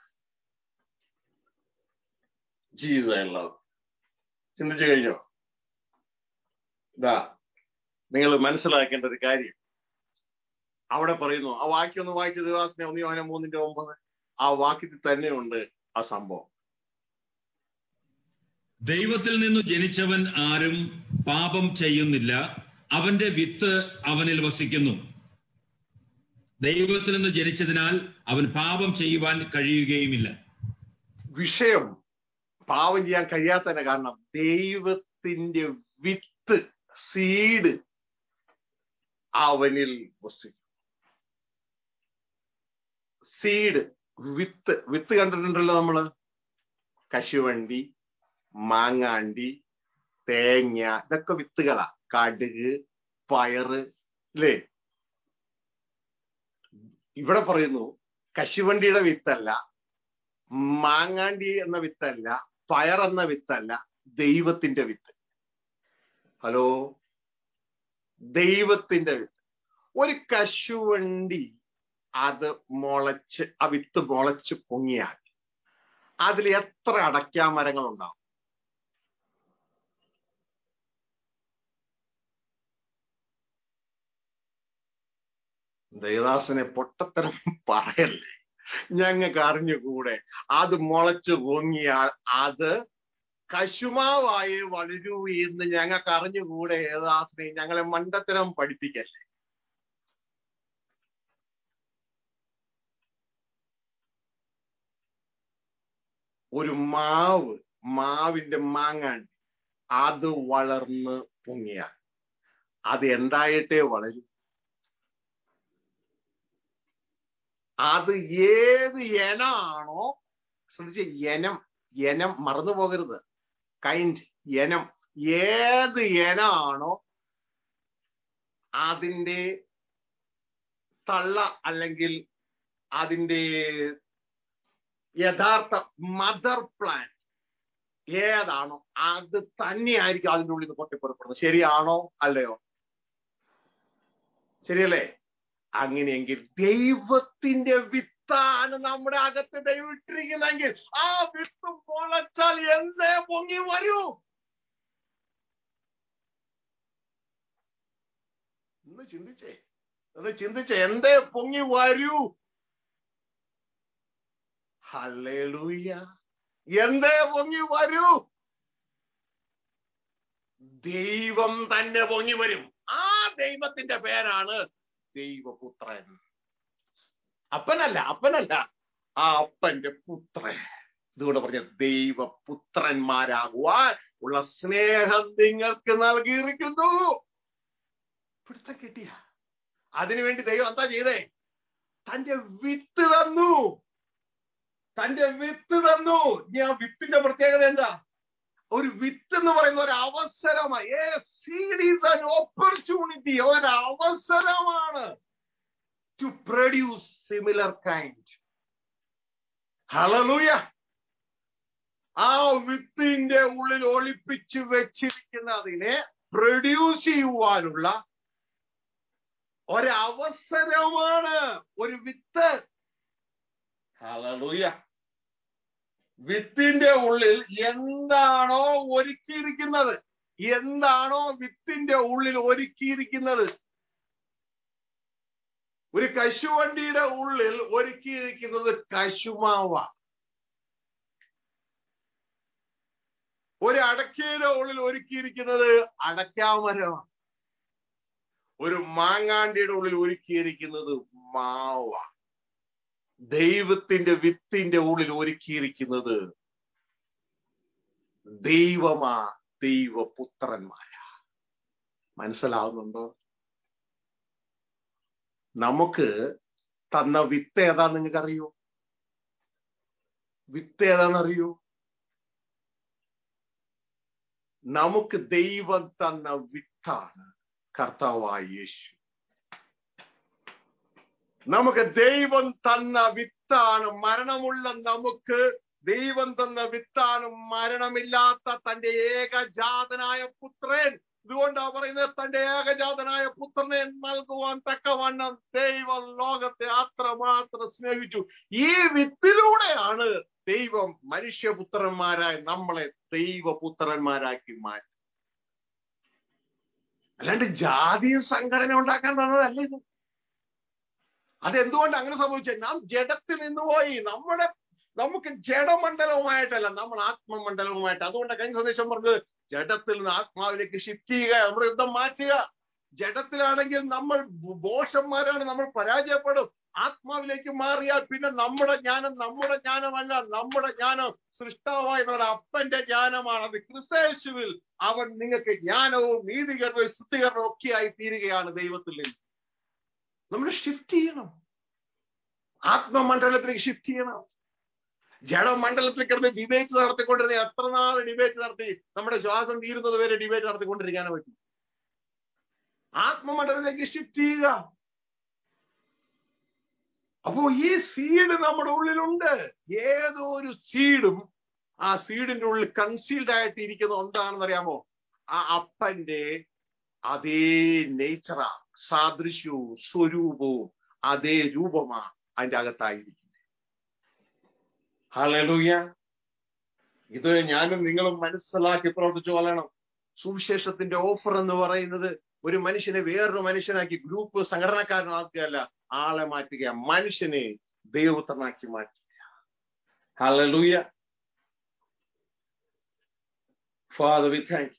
Jesus, I love you. ചിന്തിച്ചു കഴിഞ്ഞോ ഇതാ നിങ്ങൾ മനസ്സിലാക്കേണ്ട ഒരു കാര്യം അവിടെ പറയുന്നു ആ വാക്യം ഒന്ന് വായിച്ച ദിവസനെ ഒന്ന് യോഹന മൂന്നിന്റെ ഒമ്പത് ആ വാക്യത്തിൽ തന്നെയുണ്ട് ആ സംഭവം ദൈവത്തിൽ നിന്നു ജനിച്ചവൻ ആരും പാപം ചെയ്യുന്നില്ല അവന്റെ വിത്ത് അവനിൽ വസിക്കുന്നു ദൈവത്തിൽ നിന്ന് ജനിച്ചതിനാൽ അവൻ പാപം ചെയ്യുവാൻ കഴിയുകയുമില്ല വിഷയം പാവം ചെയ്യാൻ കഴിയാത്തതിന്റെ കാരണം ദൈവത്തിന്റെ വിത്ത് സീഡ് അവനിൽ വസിക്കും സീഡ് വിത്ത് വിത്ത് കണ്ടിട്ടുണ്ടല്ലോ നമ്മള് കശുവണ്ടി മാങ്ങാണ്ടി തേങ്ങ ഇതൊക്കെ വിത്തുകളാ കടുക് പയറ് അല്ലേ ഇവിടെ പറയുന്നു കശുവണ്ടിയുടെ വിത്തല്ല മാങ്ങാണ്ടി എന്ന വിത്തല്ല പയർ എന്ന വിത്തല്ല ദൈവത്തിന്റെ വിത്ത് ഹലോ ദൈവത്തിന്റെ വിത്ത് ഒരു കശുവണ്ടി അത് മുളച്ച് ആ വിത്ത് മുളച്ച് പൊങ്ങിയാൽ അതിൽ എത്ര അടയ്ക്കാ മരങ്ങൾ ഉണ്ടാവും ദേവദാസനെ പൊട്ടത്തരം പറയല്ലേ ഞങ്ങൾക്ക് അറിഞ്ഞുകൂടെ അത് മുളച്ചു പൊങ്ങിയാൽ അത് കശുമാവായി വളരൂ എന്ന് ഞങ്ങൾക്ക് അറിഞ്ഞുകൂടെ യേദാസനെ ഞങ്ങളെ മണ്ടത്തരം പഠിപ്പിക്കല്ലേ ഒരു മാവ് മാവിന്റെ മാങ്ങാണ്ടി അത് വളർന്ന് പൊങ്ങിയാൽ അത് എന്തായിട്ടേ വളരും അത് ഏത് എനാണോ ശ്രദ്ധിച്ച് എനം എനം മറന്നു പോകരുത് കൈൻഡ് എനം ഏത് എനാണോ അതിന്റെ തള്ള അല്ലെങ്കിൽ അതിന്റെ യഥാർത്ഥ മദർ പ്ലാന്റ് ഏതാണോ അത് തന്നെയായിരിക്കും അതിൻ്റെ ഉള്ളിൽ നിന്ന് പൊട്ടിപ്പുറപ്പെടുന്നത് ശരിയാണോ അല്ലയോ ശരിയല്ലേ അങ്ങനെയെങ്കിൽ ദൈവത്തിന്റെ വിത്താണ് നമ്മുടെ അകത്ത് ദൈവം ഇട്ടിരിക്കുന്നെങ്കിൽ ആ വിത്ത് മുളച്ചാൽ എന്തേ പൊങ്ങി വരൂ ഒന്ന് ചിന്തിച്ചേ ഒന്ന് ചിന്തിച്ചേ എന്തേ പൊങ്ങി വരൂ ഹല്ലേലൂയ എന്തേ പൊങ്ങി വരൂ ദൈവം തന്നെ പൊങ്ങി വരും ആ ദൈവത്തിന്റെ പേരാണ് ദൈവപുത്രൻ അപ്പനല്ല അപ്പനല്ല ആ അപ്പന്റെ പുത്രൻ ഇതുകൊണ്ട് പറഞ്ഞ ദൈവപുത്രന്മാരാകുവാൻ ഉള്ള സ്നേഹം നിങ്ങൾക്ക് നൽകിയിരിക്കുന്നു പിടുത്തം കിട്ടിയ അതിനുവേണ്ടി ദൈവം എന്താ ചെയ്തേ തന്റെ വിത്ത് തന്നു തന്റെ വിത്ത് തന്നു ഇനി ആ വിത്തിന്റെ പ്രത്യേകത എന്താ ഒരു വിത്ത് എന്ന് പറയുന്ന ഒരു അവസരമായി ഓപ്പർച്യൂണിറ്റി ഒരു അവസരമാണ് to produce similar kind hallelujah ആ വിത്തിന്റെ ഉള്ളിൽ ഒളിപ്പിച്ച് വെച്ചിരിക്കുന്നതിനെ പ്രൊഡ്യൂസ് ചെയ്യുവാനുള്ള ഒരവസരമാണ് ഒരു വിത്ത് ഹല്ലേലൂയ വിത്തിന്റെ ഉള്ളിൽ എന്താണോ ഒരുക്കിയിരിക്കുന്നത് എന്താണോ വിത്തിന്റെ ഉള്ളിൽ ഒരുക്കിയിരിക്കുന്നത് ഒരു കശുവണ്ടിയുടെ ഉള്ളിൽ ഒരുക്കിയിരിക്കുന്നത് കശുമാവ ഒരു അടക്കയുടെ ഉള്ളിൽ ഒരുക്കിയിരിക്കുന്നത് അടക്കാമരമാണ് ഒരു മാങ്ങാണ്ടിയുടെ ഉള്ളിൽ ഒരുക്കിയിരിക്കുന്നത് മാവ ദൈവത്തിന്റെ വിത്തിന്റെ ഉള്ളിൽ ഒരുക്കിയിരിക്കുന്നത് ദൈവമാ ദൈവപുത്രന്മാരാ മനസ്സിലാവുന്നുണ്ടോ നമുക്ക് തന്ന വിത്ത് ഏതാ നിങ്ങൾക്ക് അറിയോ വിത്ത് ഏതാണെന്നറിയോ നമുക്ക് ദൈവം തന്ന വിത്താണ് കർത്താവായ യേശു നമുക്ക് ദൈവം തന്ന വിത്താണ് മരണമുള്ള നമുക്ക് ദൈവം തന്ന വിത്താണ് മരണമില്ലാത്ത തന്റെ ഏകജാതനായ പുത്രൻ ഇതുകൊണ്ടാ പറയുന്നത് തന്റെ ഏകജാതനായ പുത്രനെ നൽകുവാൻ തക്കവണ്ണം ദൈവം ലോകത്തെ അത്രമാത്രം സ്നേഹിച്ചു ഈ വിത്തിലൂടെയാണ് ദൈവം മനുഷ്യപുത്രന്മാരായി നമ്മളെ ദൈവപുത്രന്മാരാക്കി മാറ്റി അല്ലാണ്ട് ജാതീയ സംഘടന ഉണ്ടാക്കാൻ തന്നതല്ല ഇത് അതെന്തുകൊണ്ട് അങ്ങനെ സംഭവിച്ചത് നാം ജഡത്തിൽ നിന്ന് പോയി നമ്മുടെ നമുക്ക് ജഡമണ്ഡലവുമായിട്ടല്ല നമ്മൾ ആത്മമണ്ഡലവുമായിട്ട് അതുകൊണ്ട് കഴിഞ്ഞ സന്ദേശം പറഞ്ഞത് ജഡത്തിൽ നിന്ന് ആത്മാവിലേക്ക് ഷിഫ്റ്റ് ചെയ്യുക നമ്മുടെ യുദ്ധം മാറ്റുക ജഡത്തിലാണെങ്കിൽ നമ്മൾ ദോഷന്മാരാണ് നമ്മൾ പരാജയപ്പെടും ആത്മാവിലേക്ക് മാറിയാൽ പിന്നെ നമ്മുടെ ജ്ഞാനം നമ്മുടെ ജ്ഞാനമല്ല നമ്മുടെ ജ്ഞാനം സൃഷ്ടാവായ നമ്മുടെ അപ്പന്റെ ജ്ഞാനമാണ് അത് ക്രിസ്തയേശുവിൽ അവൻ നിങ്ങൾക്ക് ജ്ഞാനവും നീതികരണവും ശുദ്ധീകരണവും ഒക്കെയായി തീരുകയാണ് ദൈവത്തിൽ നിന്ന് നമ്മൾ ഷിഫ്റ്റ് ചെയ്യണം ആത്മമണ്ഡലത്തിലേക്ക് ഷിഫ്റ്റ് ചെയ്യണം ജഡമണ്ഡലത്തിൽ കിടന്ന് ഡിബേറ്റ് നടത്തിക്കൊണ്ടിരുന്ന എത്ര നാൾ ഡിബേറ്റ് നടത്തി നമ്മുടെ ശ്വാസം തീരുന്നത് വരെ ഡിബേറ്റ് നടത്തിക്കൊണ്ടിരിക്കാനേ പറ്റും ആത്മമണ്ഡലത്തിലേക്ക് ഷിഫ്റ്റ് ചെയ്യുക അപ്പോ ഈ സീഡ് നമ്മുടെ ഉള്ളിലുണ്ട് ഏതോ ഒരു സീഡും ആ സീഡിന്റെ ഉള്ളിൽ കൺസീൽഡ് ആയിട്ട് ഇരിക്കുന്ന എന്താണെന്ന് അറിയാമോ ആ അപ്പന്റെ അതേ നേച്ചറാ സാദൃശ്യവും സ്വരൂപവും അതേ രൂപമാ അതിന്റെ അകത്തായിരിക്കുന്നത് ഹലലൂയ ഇത് ഞാനും നിങ്ങളും മനസ്സിലാക്കി പ്രവർത്തിച്ചു കൊള്ളണം സുവിശേഷത്തിന്റെ ഓഫർ എന്ന് പറയുന്നത് ഒരു മനുഷ്യനെ വേറൊരു മനുഷ്യനാക്കി ഗ്രൂപ്പ് സംഘടനക്കാരനാക്കുകയല്ല ആളെ മാറ്റുക മനുഷ്യനെ ദൈവത്തനാക്കി മാറ്റുക ഹലലൂയ ഫാദർ വി താങ്ക്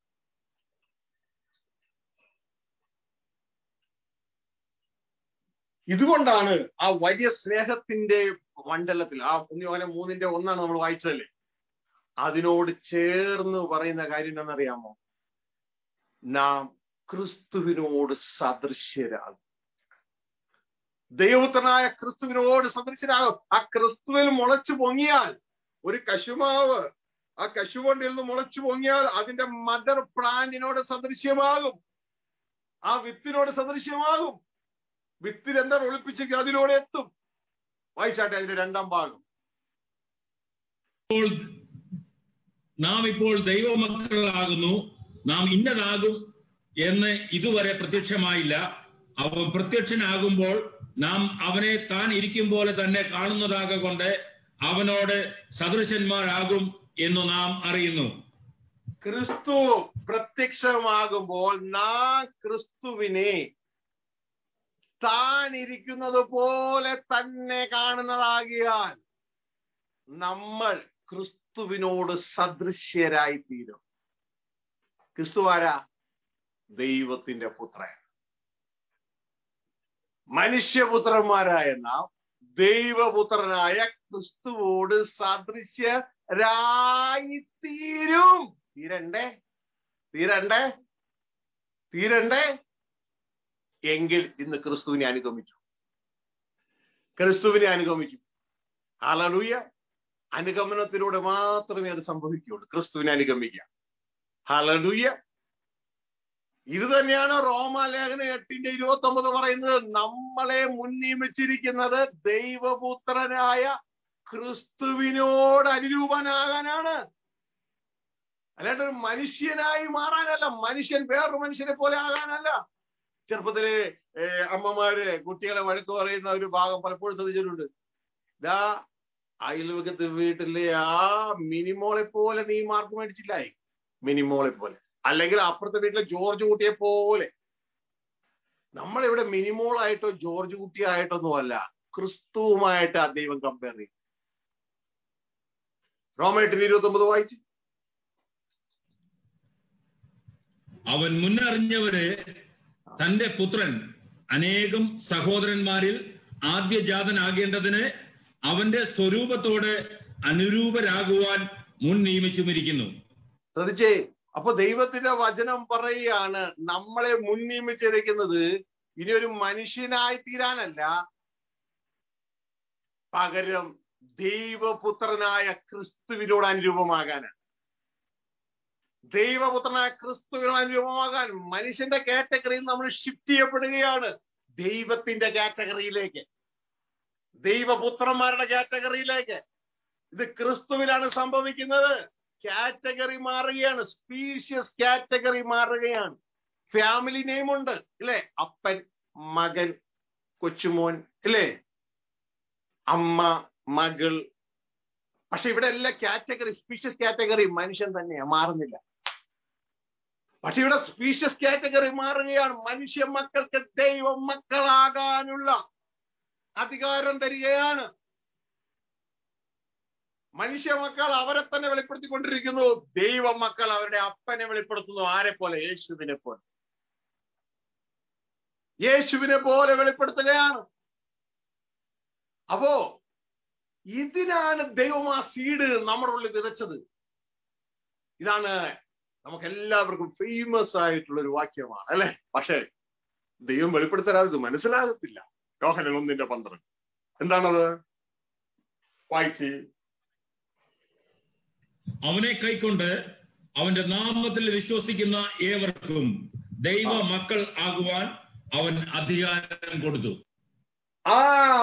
ഇതുകൊണ്ടാണ് ആ വലിയ സ്നേഹത്തിന്റെ മണ്ഡലത്തിൽ ആ പുണ്യോന മൂന്നിന്റെ ഒന്നാണ് നമ്മൾ വായിച്ചതല്ലേ അതിനോട് ചേർന്ന് പറയുന്ന കാര്യം എന്താണെന്നറിയാമോ നാം ക്രിസ്തുവിനോട് സദൃശ്യരാകും ദൈവത്തനായ ക്രിസ്തുവിനോട് സദൃശ്യരാകും ആ ക്രിസ്തുവിൽ മുളച്ചു പൊങ്ങിയാൽ ഒരു കശുമാവ് ആ കശുവണ്ടിയിൽ നിന്ന് മുളച്ചു പൊങ്ങിയാൽ അതിന്റെ മദർ പ്ലാന്റിനോട് സദൃശ്യമാകും ആ വിത്തിനോട് സദൃശ്യമാകും വിത്തിൽ എന്താണ് ഒളിപ്പിച്ചെങ്കിൽ അതിലൂടെ എത്തും വായിച്ചാട്ടെ അതിന്റെ രണ്ടാം ഭാഗം ഇപ്പോൾ നാം ഇപ്പോൾ ദൈവമക്കളാകുന്നു നാം ഇന്നതാകും എന്ന് ഇതുവരെ പ്രത്യക്ഷമായില്ല അവൻ പ്രത്യക്ഷനാകുമ്പോൾ നാം അവനെ താൻ ഇരിക്കും പോലെ തന്നെ കാണുന്നതാകൊണ്ട് അവനോട് സദൃശന്മാരാകും എന്ന് നാം അറിയുന്നു ക്രിസ്തു പ്രത്യക്ഷമാകുമ്പോൾ നാം ക്രിസ്തുവിനെ താൻ ഇരിക്കുന്നത് പോലെ തന്നെ കാണുന്നതാകിയാൽ നമ്മൾ ക്രിസ്തുവിനോട് സദൃശ്യരായി തീരും ക്രിസ്തു ആരാ ദൈവത്തിന്റെ പുത്രൻ മനുഷ്യപുത്രന്മാരായ നാം ദൈവപുത്രനായ ക്രിസ്തുവോട് സദൃശ്യരായി തീരും തീരണ്ടേ തീരണ്ടേ തീരണ്ടേ എങ്കിൽ ഇന്ന് ക്രിസ്തുവിനെ അനുഗമിച്ചു ക്രിസ്തുവിനെ അനുഗമിക്കും ഹലലൂയ അനുഗമനത്തിലൂടെ മാത്രമേ അത് സംഭവിക്കുകയുള്ളൂ ക്രിസ്തുവിനെ അനുഗമിക്കുക ഹലലൂയ ഇത് തന്നെയാണ് റോമാലേഖന എട്ടിന്റെ ഇരുപത്തി ഒമ്പത് പറയുന്നത് നമ്മളെ മുൻനിയമിച്ചിരിക്കുന്നത് ദൈവപുത്രനായ ക്രിസ്തുവിനോട് അനുരൂപനാകാനാണ് അല്ലാണ്ട് ഒരു മനുഷ്യനായി മാറാനല്ല മനുഷ്യൻ വേറൊരു മനുഷ്യനെ പോലെ ആകാനല്ല ചെറുപ്പത്തില് ഏർ അമ്മമാര് കുട്ടികളെ വഴക്ക് പറയുന്ന ഒരു ഭാഗം പലപ്പോഴും ശ്രദ്ധിച്ചിട്ടുണ്ട് ഇതാ അയൽവക്കത്ത് വീട്ടിലെ ആ മിനിമോളെ പോലെ നീ മാർക്ക് മേടിച്ചില്ലായി മിനിമോളെ പോലെ അല്ലെങ്കിൽ അപ്പുറത്തെ വീട്ടിലെ ജോർജ് കുട്ടിയെ പോലെ നമ്മളിവിടെ മിനിമോളായിട്ടോ ജോർജ് കുട്ടിയായിട്ടൊന്നും അല്ല ക്രിസ്തുവുമായിട്ട് ആ ദൈവം കമ്പയർ ചെയ്യും റോമേട്ടിന് ഇരുപത്തി ഒമ്പത് വായിച്ച് അവൻ മുന്നറിഞ്ഞവരെ തന്റെ പുത്രൻ അനേകം സഹോദരന്മാരിൽ ആദ്യജാതനാകേണ്ടതിന് അവന്റെ സ്വരൂപത്തോട് അനുരൂപരാകുവാൻ മുൻ നിയമിച്ചുമിരിക്കുന്നു ശ്രദ്ധിച്ചേ അപ്പൊ ദൈവത്തിന്റെ വചനം പറയുകയാണ് നമ്മളെ മുൻ നിയമിച്ചിരിക്കുന്നത് ഇനി ഒരു മനുഷ്യനായി തീരാനല്ല പകരം ദൈവപുത്രനായ ക്രിസ്തുവിനോട് അനുരൂപമാകാനാണ് ദൈവപുത്രനായ ക്രിസ്തുവിനോട് അനുരൂപമാകാൻ മനുഷ്യന്റെ കാറ്റഗറിയിൽ നമ്മൾ ഷിഫ്റ്റ് ചെയ്യപ്പെടുകയാണ് ദൈവത്തിന്റെ കാറ്റഗറിയിലേക്ക് ദൈവപുത്രന്മാരുടെ കാറ്റഗറിയിലേക്ക് ഇത് ക്രിസ്തുവിലാണ് സംഭവിക്കുന്നത് കാറ്റഗറി മാറുകയാണ് സ്പീഷ്യസ് കാറ്റഗറി മാറുകയാണ് ഫാമിലി നെയിം ഉണ്ട് ഇല്ലേ അപ്പൻ മകൻ കൊച്ചുമോൻ ഇല്ലേ അമ്മ മകൾ പക്ഷെ ഇവിടെ എല്ലാ കാറ്റഗറി സ്പീഷ്യസ് കാറ്റഗറി മനുഷ്യൻ തന്നെയാ മാറുന്നില്ല പക്ഷെ ഇവിടെ സ്പീഷ്യസ് കാറ്റഗറി മാറുകയാണ് മനുഷ്യ മക്കൾക്ക് ദൈവ മക്കളാകാനുള്ള അധികാരം തരികയാണ് മനുഷ്യ മക്കൾ അവരെ തന്നെ വെളിപ്പെടുത്തിക്കൊണ്ടിരിക്കുന്നു ദൈവ മക്കൾ അവരുടെ അപ്പനെ വെളിപ്പെടുത്തുന്നു ആരെ പോലെ യേശുവിനെ പോലെ യേശുവിനെ പോലെ വെളിപ്പെടുത്തുകയാണ് അപ്പോ ഇതിനാണ് ദൈവം ആ സീഡ് നമ്മുടെ ഉള്ളിൽ വിതച്ചത് ഇതാണ് നമുക്ക് എല്ലാവർക്കും ഫേമസ് ആയിട്ടുള്ള ഒരു വാക്യമാണ് അല്ലെ പക്ഷേ ദൈവം വെളിപ്പെടുത്തരാതെ ഇത് മനസ്സിലാകത്തില്ല യോഹനൻ ഒന്നിന്റെ പന്ത്രണ്ട് എന്താണത് വായിച്ച് അവനെ കൈക്കൊണ്ട് അവന്റെ നാമത്തിൽ വിശ്വസിക്കുന്ന ഏവർക്കും ദൈവ മക്കൾ ആകുവാൻ അവൻ അധികാരം കൊടുത്തു ആ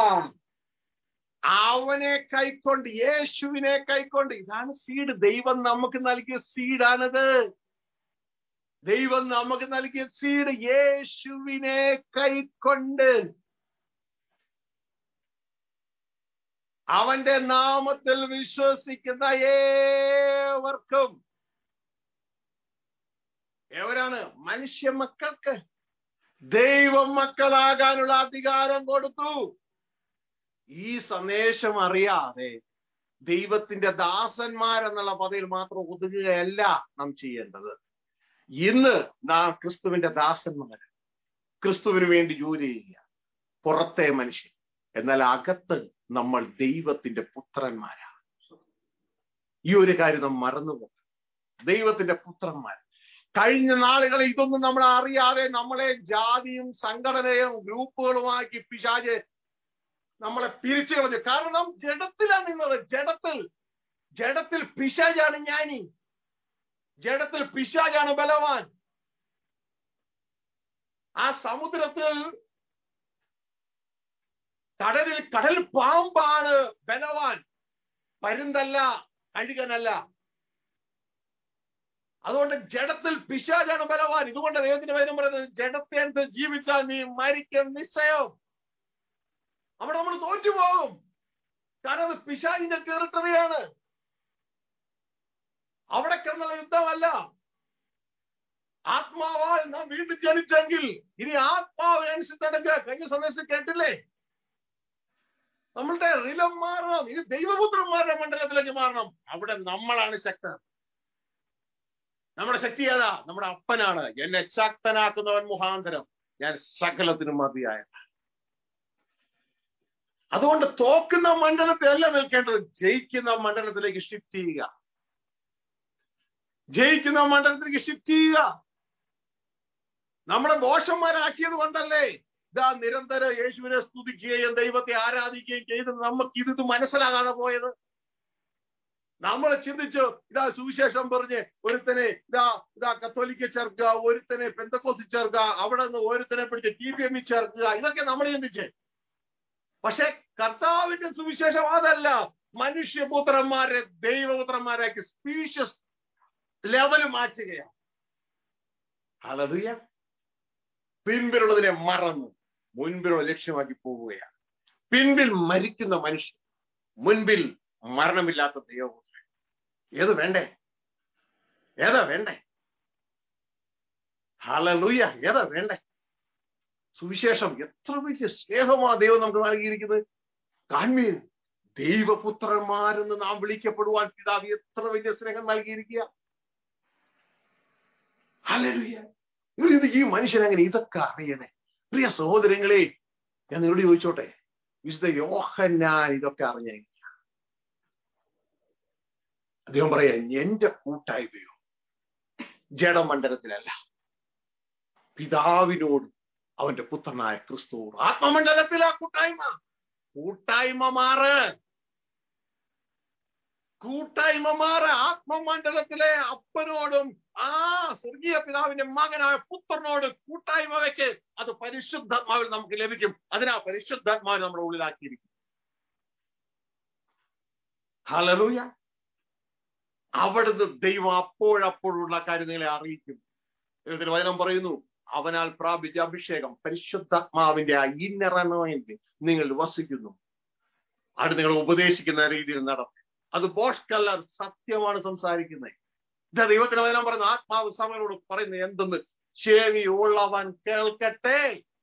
അവനെ കൈക്കൊണ്ട് യേശുവിനെ കൈക്കൊണ്ട് ഇതാണ് സീഡ് ദൈവം നമുക്ക് നൽകിയ സീഡാണിത് ദൈവം നമുക്ക് നൽകിയ സീഡ് യേശുവിനെ കൈക്കൊണ്ട് അവന്റെ നാമത്തിൽ വിശ്വസിക്കുന്ന ഏവർക്കും എവരാണ് മനുഷ്യ മക്കൾക്ക് ദൈവം മക്കളാകാനുള്ള അധികാരം കൊടുത്തു ഈ സന്ദേശം അറിയാതെ ദൈവത്തിന്റെ ദാസന്മാരെന്നുള്ള പദയിൽ മാത്രം ഒതുങ്ങുകയല്ല നാം ചെയ്യേണ്ടത് ഇന്ന് നാം ക്രിസ്തുവിന്റെ ദാസന്മാര് ക്രിസ്തുവിന് വേണ്ടി ജോലി ചെയ്യുക പുറത്തെ മനുഷ്യൻ എന്നാൽ അകത്ത് നമ്മൾ ദൈവത്തിന്റെ പുത്രന്മാരാണ് ഈ ഒരു കാര്യം നാം മറന്നുപോകും ദൈവത്തിന്റെ പുത്രന്മാർ കഴിഞ്ഞ നാളുകളിൽ ഇതൊന്നും നമ്മൾ അറിയാതെ നമ്മളെ ജാതിയും സംഘടനയും ഗ്രൂപ്പുകളുമാക്കി പിശാജ് നമ്മളെ പിരിച്ചു കളഞ്ഞു കാരണം നാം ജഡത്തിലാണ് നിന്നത് ജഡത്തിൽ ജഡത്തിൽ പിശാജാണ് ജ്ഞാനി ജഡത്തിൽ പിശാജാണ് ബലവാൻ ആ സമുദ്രത്തിൽ കടലിൽ കടൽ പാമ്പാണ് ബലവാൻ പരുന്തല്ല കഴുകനല്ല അതുകൊണ്ട് ജഡത്തിൽ പിശാചാണ് ബലവാൻ ഇതുകൊണ്ട് ദൈവത്തിന്റെ വേദന പറയുന്നത് ജഡത്തെ എന്ത് ജീവിച്ചാൽ നീ മരിക്കും നിശ്ചയം അവിടെ നമ്മൾ തോറ്റുപോകും കാരണം അത് പിശാചിന്റെ ടെറിട്ടറിയാണ് അവിടെ കിടന്നുള്ള യുദ്ധമല്ല ആത്മാവാൽ നാം വീണ്ടും ജനിച്ചെങ്കിൽ ഇനി ആത്മാവിനനുസരിച്ച് നടക്കുക കഴിഞ്ഞ സന്ദേശം കേട്ടില്ലേ നമ്മളുടെ റിലം മാറണം ഇത് ദൈവപുത്രന്മാരുടെ മണ്ഡലത്തിലേക്ക് മാറണം അവിടെ നമ്മളാണ് ശക്തൻ നമ്മുടെ ശക്തി ഏതാ നമ്മുടെ അപ്പനാണ് എന്നെ ശക്തനാക്കുന്നവൻ മുഖാന്തരം ഞാൻ സകലത്തിനും മതിയായ അതുകൊണ്ട് തോക്കുന്ന മണ്ഡലത്തിലല്ല നിൽക്കേണ്ടത് ജയിക്കുന്ന മണ്ഡലത്തിലേക്ക് ഷിഫ്റ്റ് ചെയ്യുക ജയിക്കുന്ന മണ്ഡലത്തിലേക്ക് ഷിഫ്റ്റ് ചെയ്യുക നമ്മളെ ദോഷന്മാരാക്കിയത് കൊണ്ടല്ലേ ഇതാ നിരന്തരം യേശുവിനെ സ്തുതിക്കുകയും ദൈവത്തെ ആരാധിക്കുകയും ചെയ്ത് നമുക്ക് ഇത് മനസ്സിലാകാതെ പോയത് നമ്മൾ ചിന്തിച്ചു ഇതാ സുവിശേഷം പറഞ്ഞ് ഒരുത്തനെ ഇതാ ഇതാ കത്തോലിക്ക ചേർക്കുക ഒരുത്തനെ പെന്തക്കോസി ചേർക്കുക അവിടെ നിന്ന് ഒരുത്തനെ പിടിച്ച് ടി പി എമ്മിൽ ചേർക്കുക ഇതൊക്കെ നമ്മൾ ചിന്തിച്ചേ പക്ഷെ കർത്താവിന്റെ സുവിശേഷം അതല്ല മനുഷ്യപുത്രന്മാരെ ദൈവപുത്രന്മാരാക്കി സ്പീഷ്യസ് ലെവൽ മാറ്റുകയാണ് ഹലറിയ പിൻപിലുള്ളതിനെ മറന്ന് മുൻപിലുള്ള ലക്ഷ്യമാക്കി പോവുകയാണ് പിൻപിൽ മരിക്കുന്ന മനുഷ്യൻ മുൻപിൽ മരണമില്ലാത്ത ദൈവപുത്രൻ ഏത് വേണ്ടേ ഏതാ വേണ്ടേ ഹലലൂയ ഏതാ വേണ്ടേ സുവിശേഷം എത്ര വലിയ സ്നേഹമാ ദൈവം നമുക്ക് നൽകിയിരിക്കുന്നത് കാൺമീൻ ദൈവപുത്രന്മാരെന്ന് നാം വിളിക്കപ്പെടുവാൻ പിതാവ് എത്ര വലിയ സ്നേഹം നൽകിയിരിക്കുക ഹലലുയ നിങ്ങൾ ഇത് ഈ മനുഷ്യൻ അങ്ങനെ ഇതൊക്കെ അറിയണേ പ്രിയ സഹോദരങ്ങളെ ഞാൻ നിങ്ങളോട് ചോദിച്ചോട്ടെ വിശുദ്ധ യോഹന്നാൻ ഇതൊക്കെ അറിഞ്ഞ അദ്ദേഹം പറയാ എന്റെ കൂട്ടായ്മയോ ജഡമണ്ഡലത്തിലല്ല പിതാവിനോട് അവന്റെ പുത്രനായ ക്രിസ്തുവോട് ആത്മമണ്ഡലത്തിലാ കൂട്ടായ്മ കൂട്ടായ്മ മാറ് കൂട്ടായ്മ മാറ് ആത്മമണ്ഡലത്തിലെ അപ്പനോടും ആ സ്വർഗീയ പിതാവിന്റെ മകനായ പുത്രനോട് കൂട്ടായ്മ വെക്ക് അത് പരിശുദ്ധാത്മാവിൽ നമുക്ക് ലഭിക്കും അതിനാ പരിശുദ്ധാത്മാവിൽ നമ്മുടെ ഉള്ളിലാക്കിയിരിക്കും ഹലലൂയ അവിടുന്ന് ദൈവം അപ്പോഴപ്പോഴുള്ള കാര്യങ്ങളെ അറിയിക്കും ദൈവത്തിന് വചനം പറയുന്നു അവനാൽ പ്രാപിച്ച അഭിഷേകം പരിശുദ്ധാത്മാവിന്റെ ആ ഇന്നർ അനോയിന്റ് നിങ്ങൾ വസിക്കുന്നു അത് നിങ്ങൾ ഉപദേശിക്കുന്ന രീതിയിൽ നടത്തും അത് ബോഷ്കല്ല സത്യമാണ് സംസാരിക്കുന്നത് ഇതാ ദൈവത്തിന് വചനം പറയുന്ന ആത്മാവ് സമയനോട് പറയുന്നത് എന്തെന്ന് ചെവി ഉള്ളവൻ കേൾക്കട്ടെ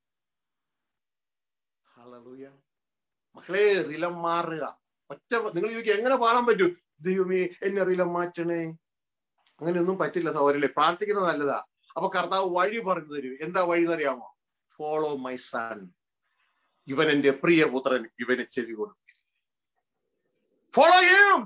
ഹല്ലേലൂയ മക്കളെ റിലം മാറുക ഒറ്റ നിങ്ങൾ ചോദിക്കുക എങ്ങനെ പാടാൻ പറ്റും ദൈവമേ എന്നെ റിലം മാറ്റണേ അങ്ങനെയൊന്നും പറ്റില്ല സഹോദരല്ലേ പ്രാർത്ഥിക്കുന്നത് നല്ലതാ അപ്പൊ കർത്താവ് വഴി പറഞ്ഞു തരും എന്താ വഴി എന്നറിയാമോ ഫോളോ മൈ സൺ ഇവൻ എന്റെ പ്രിയപുത്രൻ ഇവനെ ചെവി കൊടുക്കും follow him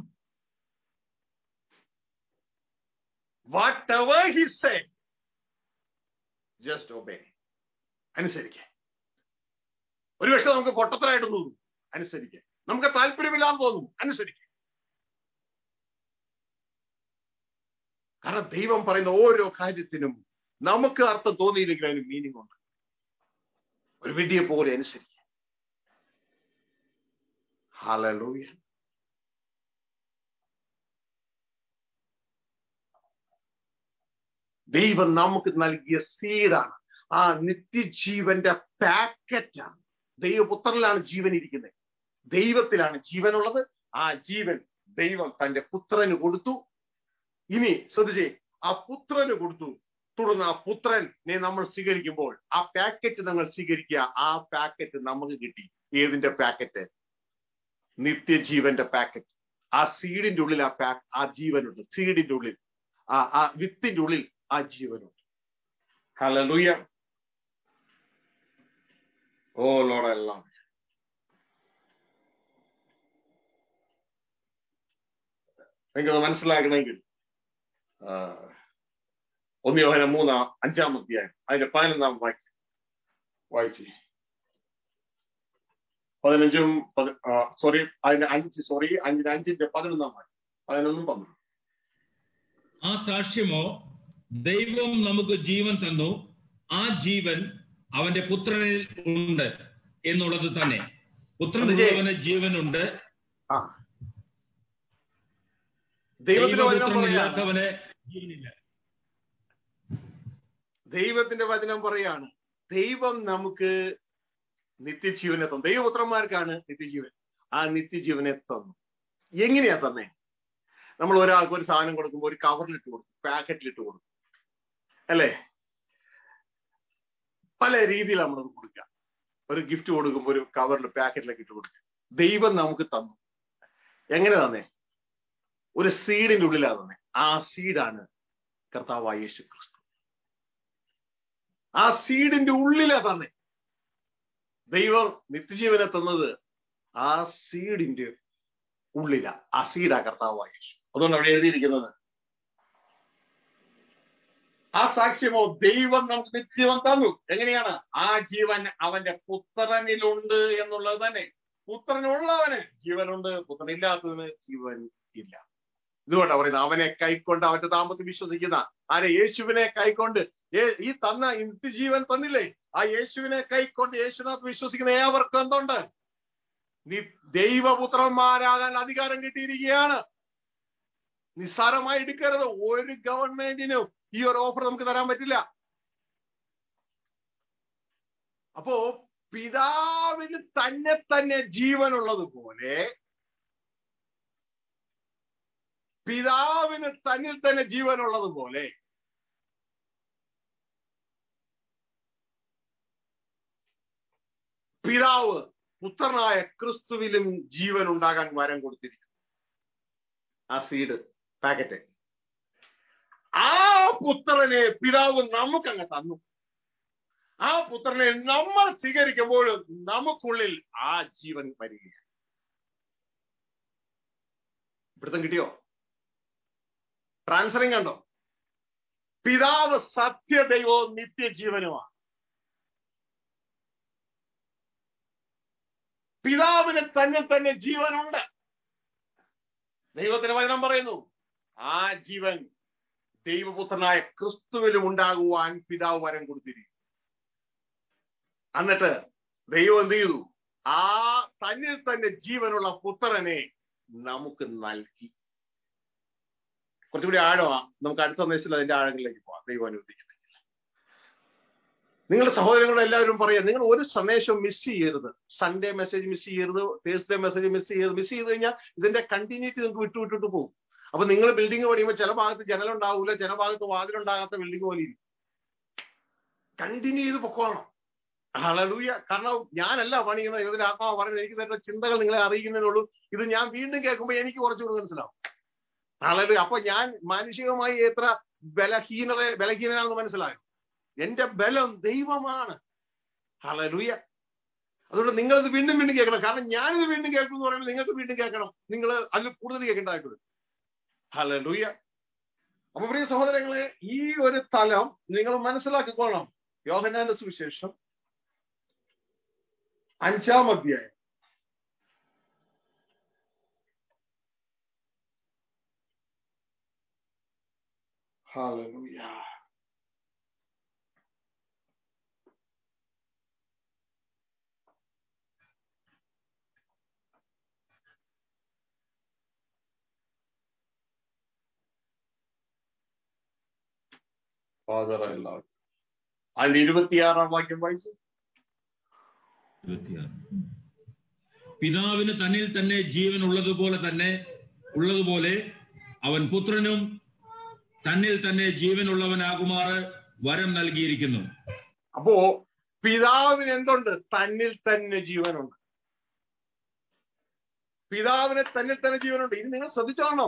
whatever he say just obey അനുസരിക്കേ ഒരുപക്ഷെ നമുക്ക് പൊട്ടത്തരായിട്ട് തോന്നും അനുസരിക്കേ നമുക്ക് താല്പര്യമില്ലാന്ന് തോന്നും അനുസരിക്കേ കാരണം ദൈവം പറയുന്ന ഓരോ കാര്യത്തിനും നമുക്ക് അർത്ഥം തോന്നിയില്ലെങ്കിൽ അതിന് മീനിങ് ഉണ്ട് ഒരു വിധിയെ പോലെ അനുസരിക്കുക ഹല്ലേലൂയ ദൈവം നമുക്ക് നൽകിയ സീഡാണ് ആ നിത്യജീവന്റെ പാക്കറ്റാണ് ദൈവപുത്രനിലാണ് ജീവൻ ഇരിക്കുന്നത് ദൈവത്തിലാണ് ജീവനുള്ളത് ആ ജീവൻ ദൈവം തന്റെ പുത്രന് കൊടുത്തു ഇനി ശ്രദ്ധിച്ചേ ആ പുത്രന് കൊടുത്തു തുടർന്ന് ആ പുത്രനെ നമ്മൾ സ്വീകരിക്കുമ്പോൾ ആ പാക്കറ്റ് നമ്മൾ സ്വീകരിക്കുക ആ പാക്കറ്റ് നമുക്ക് കിട്ടി ഏതിന്റെ പാക്കറ്റ് നിത്യജീവന്റെ പാക്കറ്റ് ആ സീഡിന്റെ ഉള്ളിൽ ആ പാക്ക് ആ ജീവനുണ്ട് സീഡിന്റെ ഉള്ളിൽ ആ ആ വിത്തിന്റെ ഉള്ളിൽ ആ ജീവനുണ്ട് ഹല്ലേലൂയ ഓ ലോടെല്ലാം നിങ്ങൾക്ക് മനസ്സിലാക്കണമെങ്കിൽ ഒന്ന് യോഹന മൂന്നാം അഞ്ചാം അധ്യായം അതിന്റെ പതിനൊന്നാം വാക്യം വായിച്ചു പതിനഞ്ചും സോറി അതിന്റെ അഞ്ച് സോറി അഞ്ചിന്റെ അഞ്ചിന്റെ പതിനൊന്നാം വാക്യം പതിനൊന്നും പന്ത്രണ്ടും ആ സാക്ഷ്യമോ ദൈവം നമുക്ക് ജീവൻ തന്നു ആ ജീവൻ അവന്റെ പുത്രനിൽ ഉണ്ട് എന്നുള്ളത് തന്നെ പുത്രനുള്ളവന് ജീവനുണ്ട് ആ ദൈവത്തിന്റെ വചനം പറയാണ് ദൈവപുത്രനില്ലാത്തവന് ജീവനില്ല ദൈവത്തിന്റെ വചനം പറയാണ് ദൈവം നമുക്ക് നിത്യജീവനെ തന്നു ദൈവപുത്രന്മാർക്കാണ് നിത്യജീവൻ ആ നിത്യജീവനെ തന്നു എങ്ങനെയാ തന്നെ നമ്മൾ ഒരാൾക്ക് ഒരു സാധനം കൊടുക്കുമ്പോൾ ഒരു കവറിലിട്ട് കൊടുക്കും പാക്കറ്റിലിട്ട് കൊടുക്കും അല്ലേ പല രീതിയിൽ നമ്മളത് കൊടുക്കുക ഒരു ഗിഫ്റ്റ് കൊടുക്കുമ്പോൾ ഒരു കവറിൽ പാക്കറ്റിലേക്ക് ഇട്ട് കൊടുക്കുക ദൈവം നമുക്ക് തന്നു എങ്ങനെ തന്നെ ഒരു സീഡിന്റെ ഉള്ളിലാ തന്നെ ആ സീഡാണ് കർത്താവായ യേശു ക്രിസ്തു ആ സീഡിന്റെ ഉള്ളിലാ തന്നെ ദൈവം നിത്യജീവനെ തന്നത് ആ സീഡിന്റെ ഉള്ളില ആ സീഡാ കർത്താവായ യേശു അതുകൊണ്ട് അവിടെ എഴുതിയിരിക്കുന്നത് ആ സാക്ഷ്യമോ ദൈവം നമുക്ക് നിത്യജീവൻ തന്നു എങ്ങനെയാണ് ആ ജീവൻ അവന്റെ പുത്രനിലുണ്ട് എന്നുള്ളത് തന്നെ പുത്രനുള്ളവന് ജീവനുണ്ട് പുത്രനില്ലാത്തതിന് ജീവൻ ഇല്ല ഇതുകൊണ്ടാ പറയുന്നത് അവനെ കൈക്കൊണ്ട് അവന്റെ താമ്പത്തിൽ വിശ്വസിക്കുന്ന ആരെ യേശുവിനെ കൈക്കൊണ്ട് ഈ തന്ന നിത്യജീവൻ തന്നില്ലേ ആ യേശുവിനെ കൈക്കൊണ്ട് യേശുനാഥ് വിശ്വസിക്കുന്ന ഏവർക്കും എന്തുണ്ട് നീ ദൈവപുത്രന്മാരാകാൻ അധികാരം കിട്ടിയിരിക്കുകയാണ് നിസ്സാരമായി എടുക്കരുത് ഒരു ഗവൺമെന്റിനും ഈ ഒരു ഓഫർ നമുക്ക് തരാൻ പറ്റില്ല അപ്പോ പിതാവിന് തന്നെ തന്നെ ജീവനുള്ളത് പോലെ പിതാവിന് തന്നിൽ തന്നെ ജീവനുള്ളത് പോലെ പിതാവ് പുത്രനായ ക്രിസ്തുവിലും ജീവൻ ഉണ്ടാകാൻ വരം കൊടുത്തിരിക്കുന്നു ആ സീഡ് പാക്കറ്റ് ആ പുത്രനെ പിതാവ് നമുക്കങ്ങ് തന്നു ആ പുത്രനെ നമ്മൾ സ്വീകരിക്കുമ്പോൾ നമുക്കുള്ളിൽ ആ ജീവൻ വരികയാണ് പിടുത്തം കിട്ടിയോ ട്രാൻസ്ഫറിങ് കണ്ടോ പിതാവ് സത്യദൈവവും നിത്യജീവനുമാണ് പിതാവിന് തന്നെ തന്നെ ജീവനുണ്ട് ദൈവത്തിന് വചനം പറയുന്നു ആ ജീവൻ ദൈവപുത്രനായ ക്രിസ്തുവിലും ഉണ്ടാകുവാൻ പിതാവ് വരം കൊടുത്തിരിക്കും എന്നിട്ട് ദൈവം എന്ത് ചെയ്തു ആ തന്നിൽ തന്നെ ജീവനുള്ള പുത്രനെ നമുക്ക് നൽകി കുറച്ചുകൂടി ആഴമാ നമുക്ക് അടുത്ത സന്ദേശത്തിൽ അതിന്റെ ആഴങ്ങളിലേക്ക് പോവാം ദൈവം അനുവദിക്കുന്നില്ല നിങ്ങളുടെ സഹോദരങ്ങൾ എല്ലാവരും പറയാം നിങ്ങൾ ഒരു സന്ദേശം മിസ് ചെയ്യരുത് സൺഡേ മെസ്സേജ് മിസ് ചെയ്യരുത് തേഴ്സ്ഡേ മെസ്സേജ് മിസ് ചെയ്യരുത് മിസ് ചെയ്ത് കഴിഞ്ഞാൽ ഇതിന്റെ കണ്ടിന്യൂറ്റി നിങ്ങൾക്ക് വിട്ടു വിട്ടിട്ട് പോകും അപ്പൊ നിങ്ങൾ ബിൽഡിംഗ് പണിയുമ്പോൾ ചില ഭാഗത്ത് ജനലുണ്ടാവില്ല ചില ഭാഗത്ത് വാതിലുണ്ടാകാത്ത ബിൽഡിംഗ് പോലെ ഇരിക്കും കണ്ടിന്യൂ ചെയ്ത് പൊക്കോണം ഹളലൂയ കാരണം ഞാനല്ല പണിയുന്നത് ഇതിന്റെ ആത്മാവ് പറയുന്നത് എനിക്ക് തരുന്ന ചിന്തകൾ നിങ്ങളെ അറിയിക്കുന്നതിനുള്ളൂ ഇത് ഞാൻ വീണ്ടും കേൾക്കുമ്പോൾ എനിക്ക് കുറച്ചുകൂടി മനസ്സിലാവും ഹളലൂയ അപ്പൊ ഞാൻ മാനുഷികമായി എത്ര ബലഹീനത ബലഹീനനാണെന്ന് മനസ്സിലായോ എന്റെ ബലം ദൈവമാണ് ഹളലൂയ അതുകൊണ്ട് നിങ്ങൾ ഇത് വീണ്ടും വീണ്ടും കേൾക്കണം കാരണം ഞാനിത് വീണ്ടും കേൾക്കും എന്ന് പറയുമ്പോൾ നിങ്ങൾക്ക് വീണ്ടും കേൾക്കണം നിങ്ങൾ അതിൽ കൂടുതൽ കേൾക്കേണ്ടതായിട്ട് വരും ഹലലൂയ അപ്പൊ പ്രിയ സഹോദരങ്ങളെ ഈ ഒരു തലം നിങ്ങൾ മനസ്സിലാക്കിക്കോണം യോഹനാന്റെ സുവിശേഷം അഞ്ചാം അധ്യായം ഹല്ലേലൂയ ഫാദർ എല്ലാവരും അതിൽ ഇരുപത്തിയാറാം വാക്യം വായിച്ചു ഇരുപത്തിയാറ് പിതാവിന് തന്നിൽ തന്നെ ജീവൻ ഉള്ളതുപോലെ തന്നെ ഉള്ളതുപോലെ അവൻ പുത്രനും തന്നിൽ തന്നെ ജീവനുള്ളവനാകുമാറ് വരം നൽകിയിരിക്കുന്നു അപ്പോ പിതാവിന് എന്തുണ്ട് തന്നിൽ തന്നെ ജീവനുണ്ട് പിതാവിന് തന്നിൽ തന്നെ ജീവനുണ്ട് ഇനി നിങ്ങൾ ശ്രദ്ധിച്ചോളണം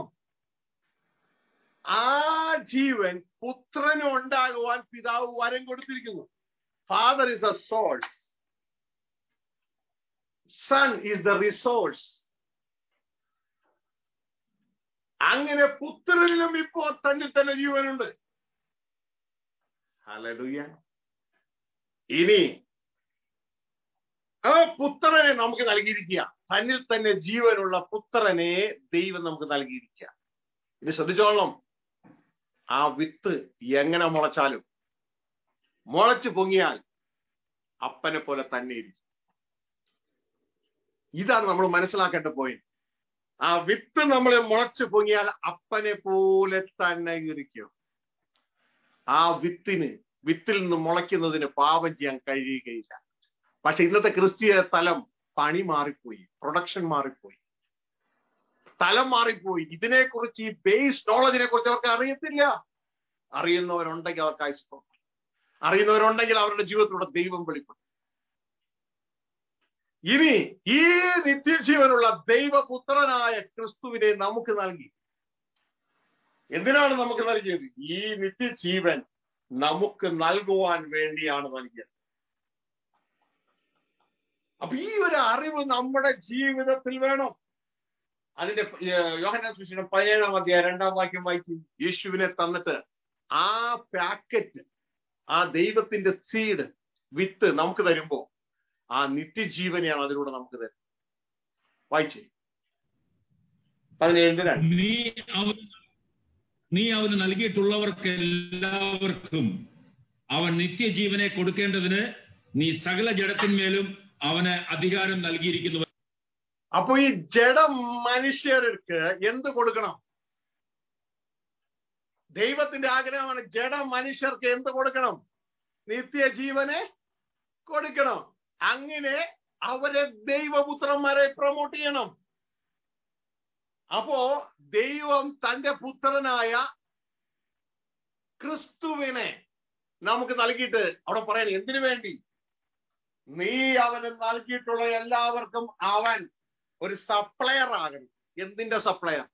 ആ ജീവൻ പുത്രന് ഉണ്ടാകുവാൻ പിതാവ് വരം കൊടുത്തിരിക്കുന്നു Father is the source Son is the resource അങ്ങനെ പുത്രനിലും ഇപ്പോ തന്നിൽ തന്നെ ജീവനുണ്ട് ഹല്ലേലൂയ ഇനി ആ പുത്രനെ നമുക്ക് നൽകിയിരിക്കുക തന്നിൽ തന്നെ ജീവനുള്ള പുത്രനെ ദൈവം നമുക്ക് നൽകിയിരിക്കുക ഇനി ശ്രദ്ധിച്ചോളണം ആ വിത്ത് എങ്ങനെ മുളച്ചാലും മുളച്ചു പൊങ്ങിയാൽ അപ്പനെ പോലെ തന്നെ ഇരിക്കും ഇതാണ് നമ്മൾ മനസ്സിലാക്കേണ്ട പോയിന്റ് ആ വിത്ത് നമ്മൾ മുളച്ചു പൊങ്ങിയാൽ അപ്പനെ പോലെ തന്നെ ഇരിക്കും ആ വിത്തിന് വിത്തിൽ നിന്ന് മുളയ്ക്കുന്നതിന് പാപം ചെയ്യാൻ കഴിയുകയില്ല പക്ഷെ ഇന്നത്തെ ക്രിസ്തീയ തലം പണി മാറിപ്പോയി പ്രൊഡക്ഷൻ മാറിപ്പോയി തലം മാറിപ്പോയി ഇതിനെക്കുറിച്ച് ഈ ബേസ് നോളജിനെ കുറിച്ച് അവർക്ക് അറിയത്തില്ല അറിയുന്നവരുണ്ടെങ്കിൽ അവർക്ക് ആയിസ്പം അറിയുന്നവരുണ്ടെങ്കിൽ അവരുടെ ജീവിതത്തിലൂടെ ദൈവം വെളിപ്പെടും ഇനി ഈ നിത്യജീവനുള്ള ദൈവപുത്രനായ ക്രിസ്തുവിനെ നമുക്ക് നൽകി എന്തിനാണ് നമുക്ക് നൽകിയത് ഈ നിത്യജീവൻ നമുക്ക് നൽകുവാൻ വേണ്ടിയാണ് നൽകിയത് അപ്പൊ ഈ ഒരു അറിവ് നമ്മുടെ ജീവിതത്തിൽ വേണം അതിന്റെ യോഹന സുശീലം പതിനേഴാം അധ്യായം രണ്ടാം വാക്യം വായിച്ചു യേശുവിനെ തന്നിട്ട് ആ പാക്കറ്റ് ആ ദൈവത്തിന്റെ സീഡ് വിത്ത് നമുക്ക് തരുമ്പോ ആ നിത്യജീവനെയാണ് അതിലൂടെ നമുക്ക് തരുന്നത് വായിച്ചേ പതിനേഴിന്റെ രണ്ട് നീ അവന് നീ അവന് നൽകിയിട്ടുള്ളവർക്ക് എല്ലാവർക്കും അവൻ നിത്യജീവനെ കൊടുക്കേണ്ടതിന് നീ സകല ജഡത്തിന്മേലും അവന് അധികാരം നൽകിയിരിക്കുന്നു അപ്പൊ ഈ ജഡ മനുഷ്യർക്ക് എന്ത് കൊടുക്കണം ദൈവത്തിന്റെ ആഗ്രഹമാണ് ജഡ മനുഷ്യർക്ക് എന്ത് കൊടുക്കണം നിത്യജീവനെ കൊടുക്കണം അങ്ങനെ അവരെ ദൈവപുത്രന്മാരെ പ്രൊമോട്ട് ചെയ്യണം അപ്പോ ദൈവം തന്റെ പുത്രനായ ക്രിസ്തുവിനെ നമുക്ക് നൽകിയിട്ട് അവിടെ പറയണം എന്തിനു വേണ്ടി നീ അവന് നൽകിയിട്ടുള്ള എല്ലാവർക്കും അവൻ ഒരു സപ്ലയർ ആകണം എന്തിന്റെ സപ്ലയർ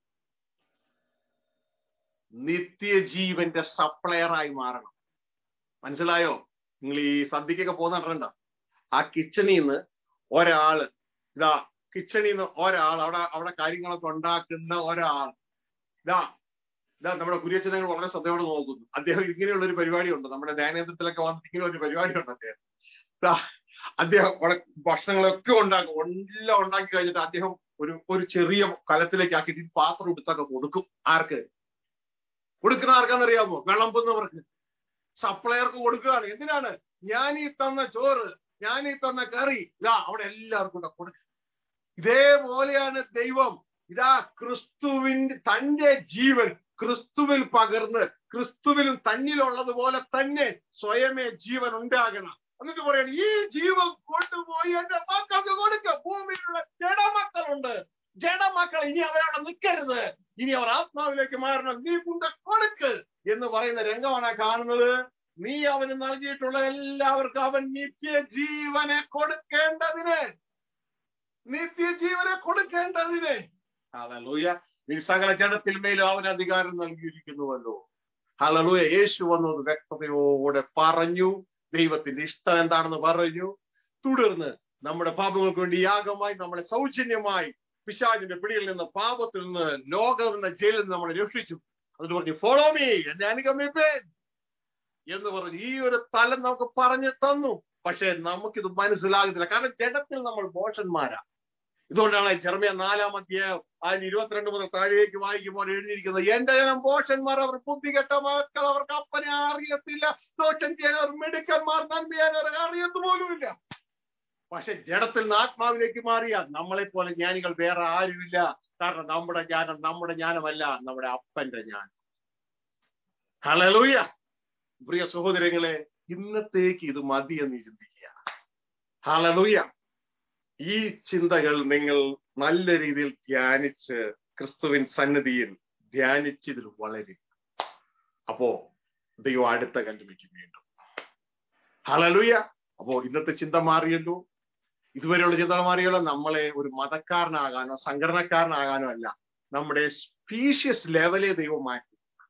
നിത്യജീവന്റെ സപ്ലയർ ആയി മാറണം മനസ്സിലായോ നിങ്ങൾ ഈ സദ്യക്കൊക്കെ പോകുന്നുണ്ടോ ആ കിച്ചണിൽ നിന്ന് ഒരാള് ഇതാ കിച്ചണിൽ നിന്ന് ഒരാൾ അവിടെ അവിടെ കാര്യങ്ങളൊക്കെ ഉണ്ടാക്കുന്ന ഒരാൾ ഇതാ ഇതാ നമ്മുടെ കുര്യച്ചനങ്ങൾ വളരെ ശ്രദ്ധയോടെ നോക്കുന്നു അദ്ദേഹം ഇങ്ങനെയുള്ള ഒരു പരിപാടി ഉണ്ട് നമ്മുടെ ധ്യാനേന്ദ്രത്തിലൊക്കെ വന്നിട്ട് ഇങ്ങനെ ഒരു പരിപാടി ഉണ്ട് അദ്ദേഹം ദാ, അദ്ദേഹം അവിടെ ഭക്ഷണങ്ങളൊക്കെ ഉണ്ടാക്കും എല്ലാം ഉണ്ടാക്കി കഴിഞ്ഞിട്ട് അദ്ദേഹം ഒരു ഒരു ചെറിയ കലത്തിലേക്ക് ആക്കിയിട്ട് ഈ പാത്രം എടുത്തൊക്കെ കൊടുക്കും ആർക്ക് കൊടുക്കുന്ന ആർക്കാന്നറിയാമോ വിളമ്പുന്നവർക്ക് സപ്ലയർക്ക് കൊടുക്കുകയാണ് എന്തിനാണ് ഞാൻ ഈ തന്ന ചോറ് ഞാൻ ഈ തന്ന കറി ഇതാ അവിടെ എല്ലാവർക്കും കൂടെ കൊടുക്കുക ഇതേപോലെയാണ് ദൈവം ഇതാ ക്രിസ്തുവിന്റെ തന്റെ ജീവൻ ക്രിസ്തുവിൽ പകർന്ന് ക്രിസ്തുവിലും തന്നിലുള്ളതുപോലെ തന്നെ സ്വയമേ ജീവൻ ഉണ്ടാകണം എന്നിട്ട് പറയണം ഈ ജീവൻ കൊണ്ടുപോയി എന്റെ മക്കൾക്ക് കൊടുക്ക ഭൂമിയിലുള്ള ജഡമക്കളുണ്ട് ജഡമക്കൾ ഇനി അവരവിടെ നിൽക്കരുത് ഇനി അവർ ആത്മാവിലേക്ക് മാറണം നീ കൊണ്ട് കൊടുക്ക് എന്ന് പറയുന്ന രംഗമാണ് കാണുന്നത് നീ അവന് നൽകിയിട്ടുള്ള എല്ലാവർക്കും അവൻ നിത്യജീവനെ കൊടുക്കേണ്ടതിന് നിത്യജീവനെ കൊടുക്കേണ്ടതിന് ഹല്ലേലൂയ നീ സകല ജഡത്തിൽ മേലും അവന് അധികാരം നൽകിയിരിക്കുന്നുവല്ലോ ഹല്ലേലൂയ യേശു വന്നത് വ്യക്തതയോടെ പറഞ്ഞു ദൈവത്തിന്റെ ഇഷ്ടം എന്താണെന്ന് പറഞ്ഞു തുടർന്ന് നമ്മുടെ പാപങ്ങൾക്ക് വേണ്ടി യാഗമായി നമ്മളെ സൗജന്യമായി പിശാചിന്റെ പിടിയിൽ നിന്ന് പാപത്തിൽ നിന്ന് ലോകം എന്ന ജയിലിൽ നിന്ന് നമ്മളെ രക്ഷിച്ചു എന്നിട്ട് പറഞ്ഞു ഫോളോ മീ എന്നെ അനുഗമിപ്പേൻ എന്ന് പറഞ്ഞു ഈ ഒരു തലം നമുക്ക് പറഞ്ഞു തന്നു പക്ഷെ നമുക്കിത് മനസ്സിലാകത്തില്ല കാരണം ജഡത്തിൽ നമ്മൾ മോശന്മാരാ ഇതുകൊണ്ടാണ് ചെറുമിയ നാലാം അധ്യായം അതിന് ഇരുപത്തിരണ്ട് മുതൽ താഴേക്ക് വായിക്കുമ്പോൾ എഴുതിയിരിക്കുന്നത് എന്റെ ജനം പോഷന്മാർ അവർ ബുദ്ധികെട്ട മക്കൾ അവർക്ക് അപ്പനെ അറിയത്തില്ല ദോഷം ചെയ്യാൻ മിടുക്കന്മാർ നന്മ ചെയ്യാൻ അറിയത്തു പോലുമില്ല പക്ഷെ ജഡത്തിൽ നിന്ന് ആത്മാവിലേക്ക് മാറിയ നമ്മളെ പോലെ ജ്ഞാനികൾ വേറെ ആരുമില്ല കാരണം നമ്മുടെ ജ്ഞാനം നമ്മുടെ ജ്ഞാനമല്ല നമ്മുടെ അപ്പന്റെ ജ്ഞാനം ഹലലൂയ പ്രിയ സഹോദരങ്ങളെ ഇന്നത്തേക്ക് ഇത് മതി എന്ന് ചിന്തിക്കുക ഹലലൂയ ഈ ചിന്തകൾ നിങ്ങൾ നല്ല രീതിയിൽ ധ്യാനിച്ച് ക്രിസ്തുവിൻ സന്നിധിയിൽ ധ്യാനിച്ചതിൽ വളരെ അപ്പോ ദൈവം അടുത്ത കല്ലുവയ്ക്കും വീണ്ടും ഹലലൂയ അപ്പോ ഇന്നത്തെ ചിന്ത മാറിയല്ലോ ഇതുവരെയുള്ള ചിന്ത മാറിയല്ലോ നമ്മളെ ഒരു മതക്കാരനാകാനോ സംഘടനക്കാരനാകാനോ അല്ല നമ്മുടെ സ്പീഷ്യസ് ലെവലെ ദൈവം മാറ്റി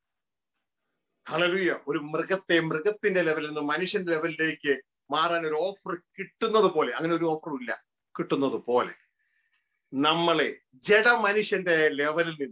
ഹലലുയ ഒരു മൃഗത്തെ മൃഗത്തിന്റെ ലെവലിൽ നിന്ന് മനുഷ്യന്റെ ലെവലിലേക്ക് മാറാൻ ഒരു ഓഫർ കിട്ടുന്നത് പോലെ അങ്ങനെ ഒരു ഓഫറും ഇല്ല കിട്ടുന്നത് പോലെ നമ്മളെ ജഡ മനുഷ്യന്റെ ലെവലിൽ നിന്ന്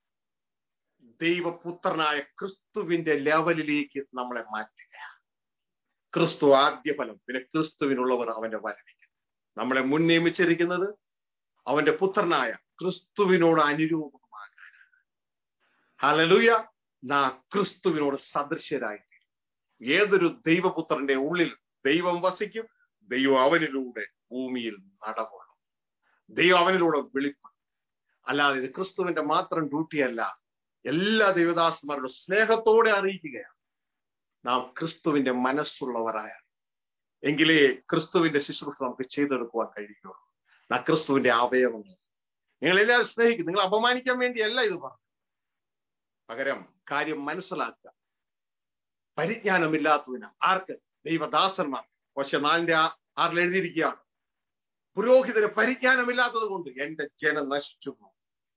ദൈവപുത്രനായ ക്രിസ്തുവിന്റെ ലെവലിലേക്ക് നമ്മളെ മാറ്റുക ക്രിസ്തു ആദ്യ ഫലം പിന്നെ ക്രിസ്തുവിനുള്ളവർ അവന്റെ വരവിക്ക് നമ്മളെ മുൻ നിയമിച്ചിരിക്കുന്നത് അവന്റെ പുത്രനായ ക്രിസ്തുവിനോട് അനുരൂപമാകാനാണ് ഹലലുയ നാ ക്രിസ്തുവിനോട് സദൃശ്യരായി ഏതൊരു ദൈവപുത്രന്റെ ഉള്ളിൽ ദൈവം വസിക്കും ദൈവം അവനിലൂടെ ഭൂമിയിൽ നടകൊള്ളും ദൈവം അവനിലൂടെ വെളിപ്പെടും അല്ലാതെ ഇത് ക്രിസ്തുവിന്റെ മാത്രം ഡ്യൂട്ടിയല്ല എല്ലാ ദൈവദാസന്മാരുടെ സ്നേഹത്തോടെ അറിയിക്കുകയാണ് നാം ക്രിസ്തുവിന്റെ മനസ്സുള്ളവരായ എങ്കിലേ ക്രിസ്തുവിന്റെ ശുശ്രൂഷ നമുക്ക് ചെയ്തെടുക്കുവാൻ കഴിയുള്ളൂ നാ ക്രിസ്തുവിന്റെ അവയവങ്ങൾ നിങ്ങൾ എല്ലാവരും സ്നേഹിക്കും നിങ്ങൾ അപമാനിക്കാൻ വേണ്ടിയല്ല ഇത് പറഞ്ഞു പകരം കാര്യം മനസ്സിലാക്കുക പരിജ്ഞാനമില്ലാത്തതിന് ആർക്ക് ദൈവദാസന്മാർ പക്ഷെ നാലിന്റെ ആറിൽ എഴുതിയിരിക്കുകയാണ് പുരോഹിതന് പരിജ്ഞാനമില്ലാത്തത് കൊണ്ട് എന്റെ ജനം നശിച്ചു പോകും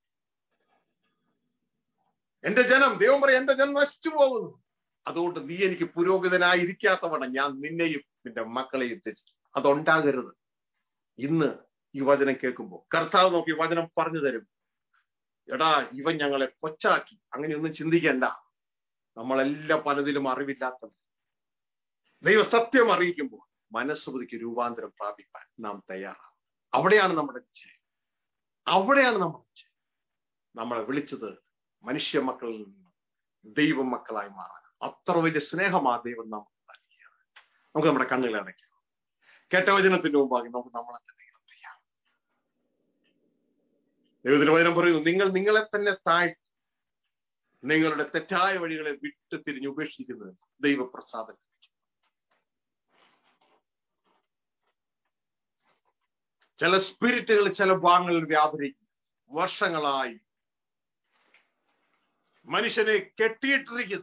എന്റെ ജനം ദൈവം പറയും എന്റെ ജനം നശിച്ചു പോകുന്നു അതുകൊണ്ട് നീ എനിക്ക് പുരോഹിതനായിരിക്കാത്തവണ്ണം ഞാൻ നിന്നെയും നിന്റെ മക്കളെയും തെറ്റിച്ചു അതുണ്ടാകരുത് ഇന്ന് ഈ വചനം കേൾക്കുമ്പോൾ കർത്താവ് നോക്കി വചനം പറഞ്ഞു തരും എടാ ഇവൻ ഞങ്ങളെ കൊച്ചാക്കി അങ്ങനെയൊന്നും ചിന്തിക്കണ്ട നമ്മളെല്ലാം പലതിലും അറിവില്ലാത്തത് ദൈവ സത്യം അറിയിക്കുമ്പോൾ മനസ്സുപതിക്ക് രൂപാന്തരം പ്രാപിക്കാൻ നാം തയ്യാറാണ് അവിടെയാണ് നമ്മുടെ ജയം അവിടെയാണ് നമ്മുടെ ജയം നമ്മളെ വിളിച്ചത് മനുഷ്യ മക്കളിൽ നിന്ന് ദൈവ മക്കളായി മാറാൻ അത്ര വലിയ സ്നേഹമാ ദൈവം നമുക്ക് നൽകിയത് നമുക്ക് നമ്മുടെ കണ്ണുകൾ അടയ്ക്കാം കേട്ട വചനത്തിന്റെ മുമ്പാകെ നമുക്ക് നമ്മളെ തന്നെ ചെയ്യാം ദൈവത്തിന്റെ വചനം പറയുന്നു നിങ്ങൾ നിങ്ങളെ തന്നെ താഴ്ത്തി നിങ്ങളുടെ തെറ്റായ വഴികളെ വിട്ട് തിരിഞ്ഞ് ഉപേക്ഷിക്കുന്നത് ദൈവപ്രസാദം ചില സ്പിരിറ്റുകൾ ചില ഭാഗങ്ങളിൽ വ്യാപരിക്കും വർഷങ്ങളായി മനുഷ്യനെ കെട്ടിയിട്ടിരിക്കുന്ന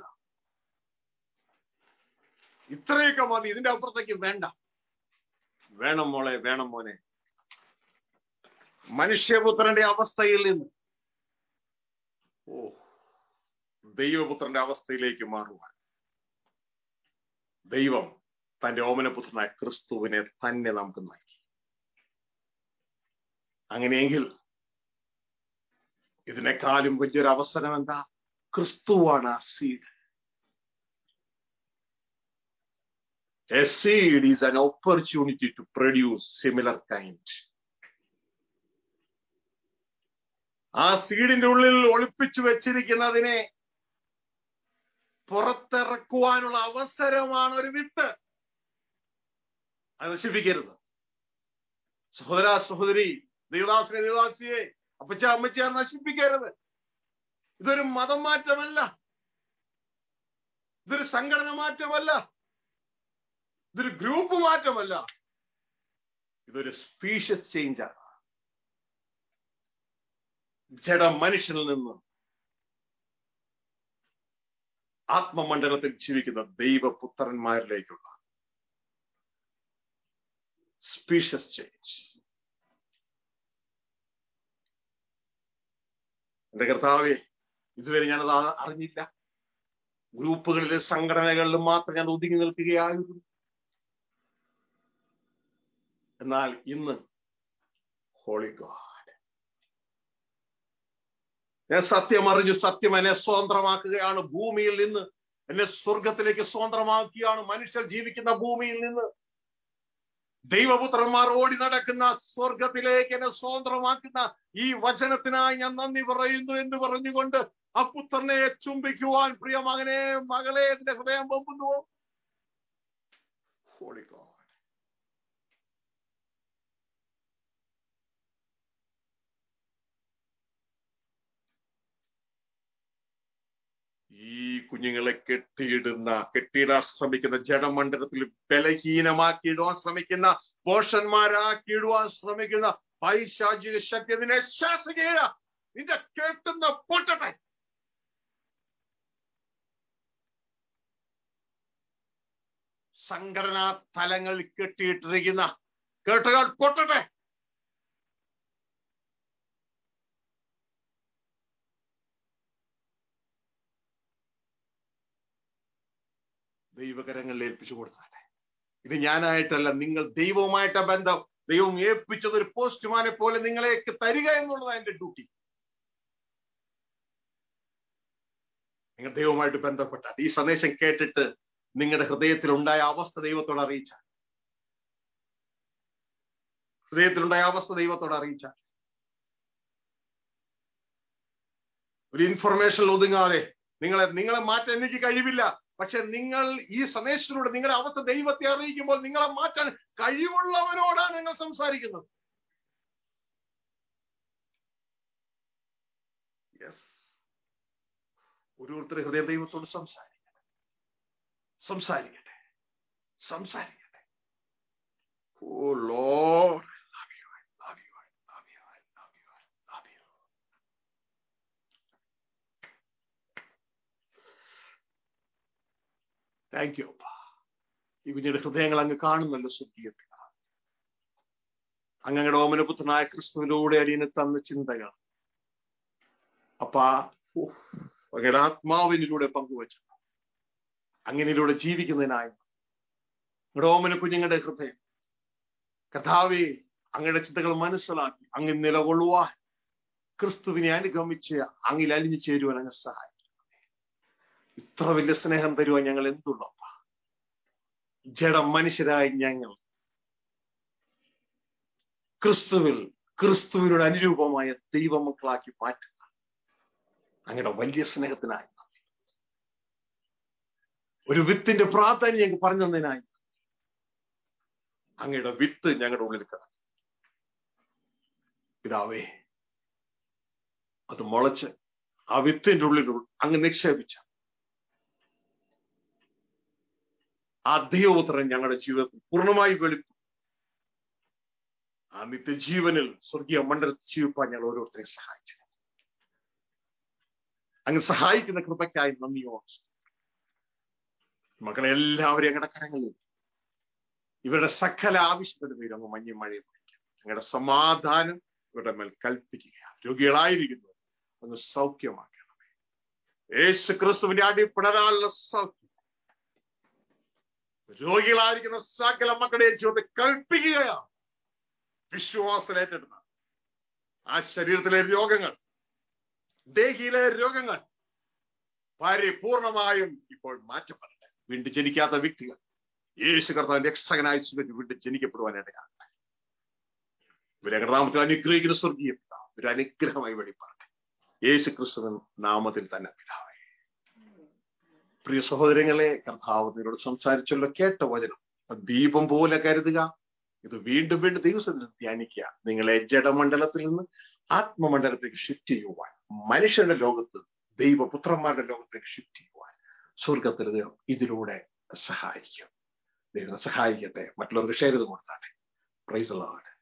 ഇത്രയൊക്കെ മതി ഇതിന്റെ അപ്പുറത്തേക്ക് വേണ്ട വേണം മോളെ വേണം മോനെ മനുഷ്യപുത്രന്റെ അവസ്ഥയിൽ നിന്ന് ഓ ദൈവപുത്രന്റെ അവസ്ഥയിലേക്ക് മാറുവാൻ ദൈവം തന്റെ ഓമനപുത്രനായ ക്രിസ്തുവിനെ തന്നെ നമുക്ക് നൽകി അങ്ങനെയെങ്കിൽ ഇതിനേക്കാളും വലിയൊരു അവസരം എന്താ ക്രിസ്തുവാണ് ആ seed a seed is an opportunity to produce similar kind ആ സീഡിന്റെ ഉള്ളിൽ ഒളിപ്പിച്ചു വെച്ചിരിക്കുന്നതിനെ പുറത്തിറക്കുവാനുള്ള അവസരമാണ് ഒരു വിത്ത് അത് നശിപ്പിക്കരുത് സഹോദര സഹോദരി ദേവദാസിനെ ദേവദാസിയെ അപ്പച്ച അമ്മച്ചിയെ നശിപ്പിക്കരുത് ഇതൊരു മതം മാറ്റമല്ല ഇതൊരു സംഘടന മാറ്റമല്ല ഇതൊരു ഗ്രൂപ്പ് മാറ്റമല്ല ഇതൊരു സ്പീഷ്യസ് ചേഞ്ചാണ് ജഡ മനുഷ്യനിൽ നിന്ന് ആത്മമണ്ഡലത്തിൽ ജീവിക്കുന്ന ദൈവപുത്രന്മാരിലേക്കുള്ള സ്പീഷ്യസ് ചേഞ്ച് എന്റെ കർത്താവെ ഇതുവരെ ഞാനത് ആ- അറിഞ്ഞില്ല ഗ്രൂപ്പുകളിലും സംഘടനകളിലും മാത്രം ഞാൻ ഒതുങ്ങി നിൽക്കുകയായിരുന്നു എന്നാൽ ഇന്ന് ഹോളി ഗോഡ് ഞാൻ സത്യം അറിഞ്ഞു സത്യം എന്നെ സ്വതന്ത്രമാക്കുകയാണ് ഭൂമിയിൽ നിന്ന് എന്നെ സ്വർഗത്തിലേക്ക് സ്വതന്ത്രമാക്കിയാണ് മനുഷ്യർ ജീവിക്കുന്ന ഭൂമിയിൽ നിന്ന് ദൈവപുത്രന്മാർ ഓടി നടക്കുന്ന സ്വർഗത്തിലേക്ക് എന്നെ സ്വതന്ത്രമാക്കുന്ന ഈ വചനത്തിനായി ഞാൻ നന്ദി പറയുന്നു എന്ന് പറഞ്ഞുകൊണ്ട് ആ പുത്രനെ ചുംബിക്കുവാൻ പ്രിയ മകനെ മകളെ എന്റെ ഹൃദയം പൊമ്പുന്നു ഹോളി ഗോഡ് ഈ കുഞ്ഞുങ്ങളെ കെട്ടിയിടുന്ന കെട്ടിയിടാൻ ശ്രമിക്കുന്ന ജഡമണ്ഡലത്തിൽ ബലഹീനമാക്കിയിടുവാൻ ശ്രമിക്കുന്ന പോഷന്മാരാക്കിയിടുവാൻ ശ്രമിക്കുന്ന പൈശാചിക ശക്തി അതിനെ ശാസിക്കുക നിന്റെ കേട്ടുന്ന പൊട്ടട്ടെ സംഘടനാ തലങ്ങളിൽ കെട്ടിയിട്ടിരിക്കുന്ന കേട്ടുകൾ പൊട്ടട്ടെ ദൈവകരങ്ങളിൽ ഏൽപ്പിച്ചു കൊടുത്താട്ടെ ഇത് ഞാനായിട്ടല്ല നിങ്ങൾ ദൈവവുമായിട്ട ബന്ധം ദൈവം ഏൽപ്പിച്ചത് ഒരു പോസ്റ്റ്മാനെ പോലെ നിങ്ങളേക്ക് തരിക എന്നുള്ളതാണ് എന്റെ ഡ്യൂട്ടി നിങ്ങൾ ദൈവവുമായിട്ട് ബന്ധപ്പെട്ടാൽ ഈ സന്ദേശം കേട്ടിട്ട് നിങ്ങളുടെ ഹൃദയത്തിൽ ഉണ്ടായ അവസ്ഥ ദൈവത്തോട് അറിയിച്ച ഹൃദയത്തിലുണ്ടായ അവസ്ഥ ദൈവത്തോട് അറിയിച്ച ഒരു ഇൻഫർമേഷൻ ഒതുങ്ങാതെ നിങ്ങളെ നിങ്ങളെ മാറ്റാൻ എനിക്ക് കഴിവില്ല പക്ഷെ നിങ്ങൾ ഈ സന്ദേശത്തിലൂടെ നിങ്ങളുടെ അവസ്ഥ ദൈവത്തെ അറിയിക്കുമ്പോൾ നിങ്ങളെ മാറ്റാൻ കഴിവുള്ളവനോടാണ് നിങ്ങൾ സംസാരിക്കുന്നത് യെസ് ഓരോരുത്തരുടെ ഹൃദയം ദൈവത്തോട് സംസാരിക്കട്ടെ സംസാരിക്കട്ടെ സംസാരിക്കട്ടെ oh Lord love you, I love you, I love you, I love you, I love you. Thank you അപ്പ ഈ കുഞ്ഞിയുടെ ഹൃദയങ്ങൾ അങ്ങ് കാണുന്നല്ലോ സ്വർഗീയ പിതാവ് അങ്ങയുടെ ഓമനപുത്രനായ ക്രിസ്തുവിലൂടെ അടിയന് തന്ന ചിന്തകൾ അപ്പാ ഓ, അങ്ങയുടെ ആത്മാവിനിലൂടെ പങ്കുവച്ചു അങ്ങനിലൂടെ ജീവിക്കുന്നതിനായി അങ്ങയുടെ ഓമന കുഞ്ഞുങ്ങളുടെ ഹൃദയം കഥാവെ അങ്ങയുടെ ചിന്തകൾ മനസ്സിലാക്കി അങ്ങ് നിലകൊള്ളുവാൻ ക്രിസ്തുവിനെ അനുഗമിച്ച് അങ്ങിൽ അലിഞ്ഞു ചേരുവാൻ അങ്ങ് സഹായിക്കും ഇത്ര വലിയ സ്നേഹം തരുവാൻ ഞങ്ങൾ എന്തുള്ളപ്പ ജഡ മനുഷ്യരായി ഞങ്ങൾ ക്രിസ്തുവിൽ ക്രിസ്തുവിനോട് അനുരൂപമായ ദൈവമക്കളാക്കി മാറ്റുന്ന അങ്ങയുടെ വലിയ സ്നേഹത്തിനായി നന്ദി. ഒരു വിത്തിന്റെ പ്രാധാന്യം ഞങ്ങൾക്ക് പറഞ്ഞു തന്നതിനായി അങ്ങയുടെ വിത്ത് ഞങ്ങളുടെ ഉള്ളിൽ കിടക്കും പിതാവേ അത് മുളച്ച് ആ വിത്തിന്റെ ഉള്ളിൽ അങ്ങ് നിക്ഷേപിച്ച ആ ദൈവപുത്രൻ ഞങ്ങളുടെ ജീവിതത്തിൽ പൂർണ്ണമായി വെളിപ്പെട്ടു ആ നിത്യജീവനിൽ സ്വർഗീയ മണ്ഡലത്തിൽ ജീവിപ്പാൻ ഞങ്ങൾ ഓരോരുത്തരെയും സഹായിച്ചു അങ്ങ് സഹായിക്കുന്ന കൃപയ്ക്കായി നന്ദിയോ മക്കളെ എല്ലാവരെയും ഞങ്ങളുടെ കരങ്ങളിൽ ഇവരുടെ സകല ആവശ്യങ്ങളുടെ പേരും അങ്ങ് മഞ്ഞയും മഴയും വയ്ക്കാം ഞങ്ങളുടെ സമാധാനം ഇവരുടെ മേൽ കൽപ്പിക്കുക രോഗികളായിരിക്കുന്നു അങ്ങ് സൗഖ്യമാക്കണമേ യേശു ക്രിസ്തുവിന്റെ അടിപ്പിടരാനുള്ള സൗഖ്യം രോഗികളായിരിക്കുന്ന സകല മക്കളുടെ ജീവിതത്തെ കൽപ്പിക്കുകയാണ് വിശ്വാസത്തിലേറ്റെടുത്ത ആ ശരീരത്തിലെ രോഗങ്ങൾ ദേഹിയിലെ രോഗങ്ങൾ പരിപൂർണമായും ഇപ്പോൾ മാറ്റപ്പെടട്ടെ വീണ്ടും ജനിക്കാത്ത വ്യക്തികൾ യേശു കർത്താവിന്റെ രക്ഷകനായി സ്വീകരിച്ച് വീണ്ടും ജനിക്കപ്പെടുവാനിടയാണ് ഇവരെ നാമത്തിൽ അനുഗ്രഹിക്കുന്ന സ്വർഗീയ പിതാവ് ഒരു അനുഗ്രഹമായി വെളിപ്പാട്ടെ യേശു ക്രിസ്തുവിൻ നാമത്തിൽ തന്നെ പിതാവേ പ്രിയ സഹോദരങ്ങളെ കർത്താവ് നിന്നോട് സംസാരിച്ചുള്ള കേട്ട വചനം ദീപം പോലെ കരുതുക ഇത് വീണ്ടും വീണ്ടും ദിവസത്തിൽ ധ്യാനിക്കുക നിങ്ങളെ ജഡമണ്ഡലത്തിൽ നിന്ന് ആത്മമണ്ഡലത്തിലേക്ക് ഷിഫ്റ്റ് ചെയ്യുവാൻ മനുഷ്യരുടെ ലോകത്ത് ദൈവപുത്രന്മാരുടെ ലോകത്തേക്ക് ഷിഫ്റ്റ് ചെയ്യുവാൻ സ്വർഗത്തിൽ ദൈവം ഇതിലൂടെ സഹായിക്കും ദൈവം സഹായിക്കട്ടെ മറ്റുള്ളവർക്ക് ഷെയർ ചെയ്ത് കൊടുത്താട്ടെ പ്രൈസ് ലോഡ്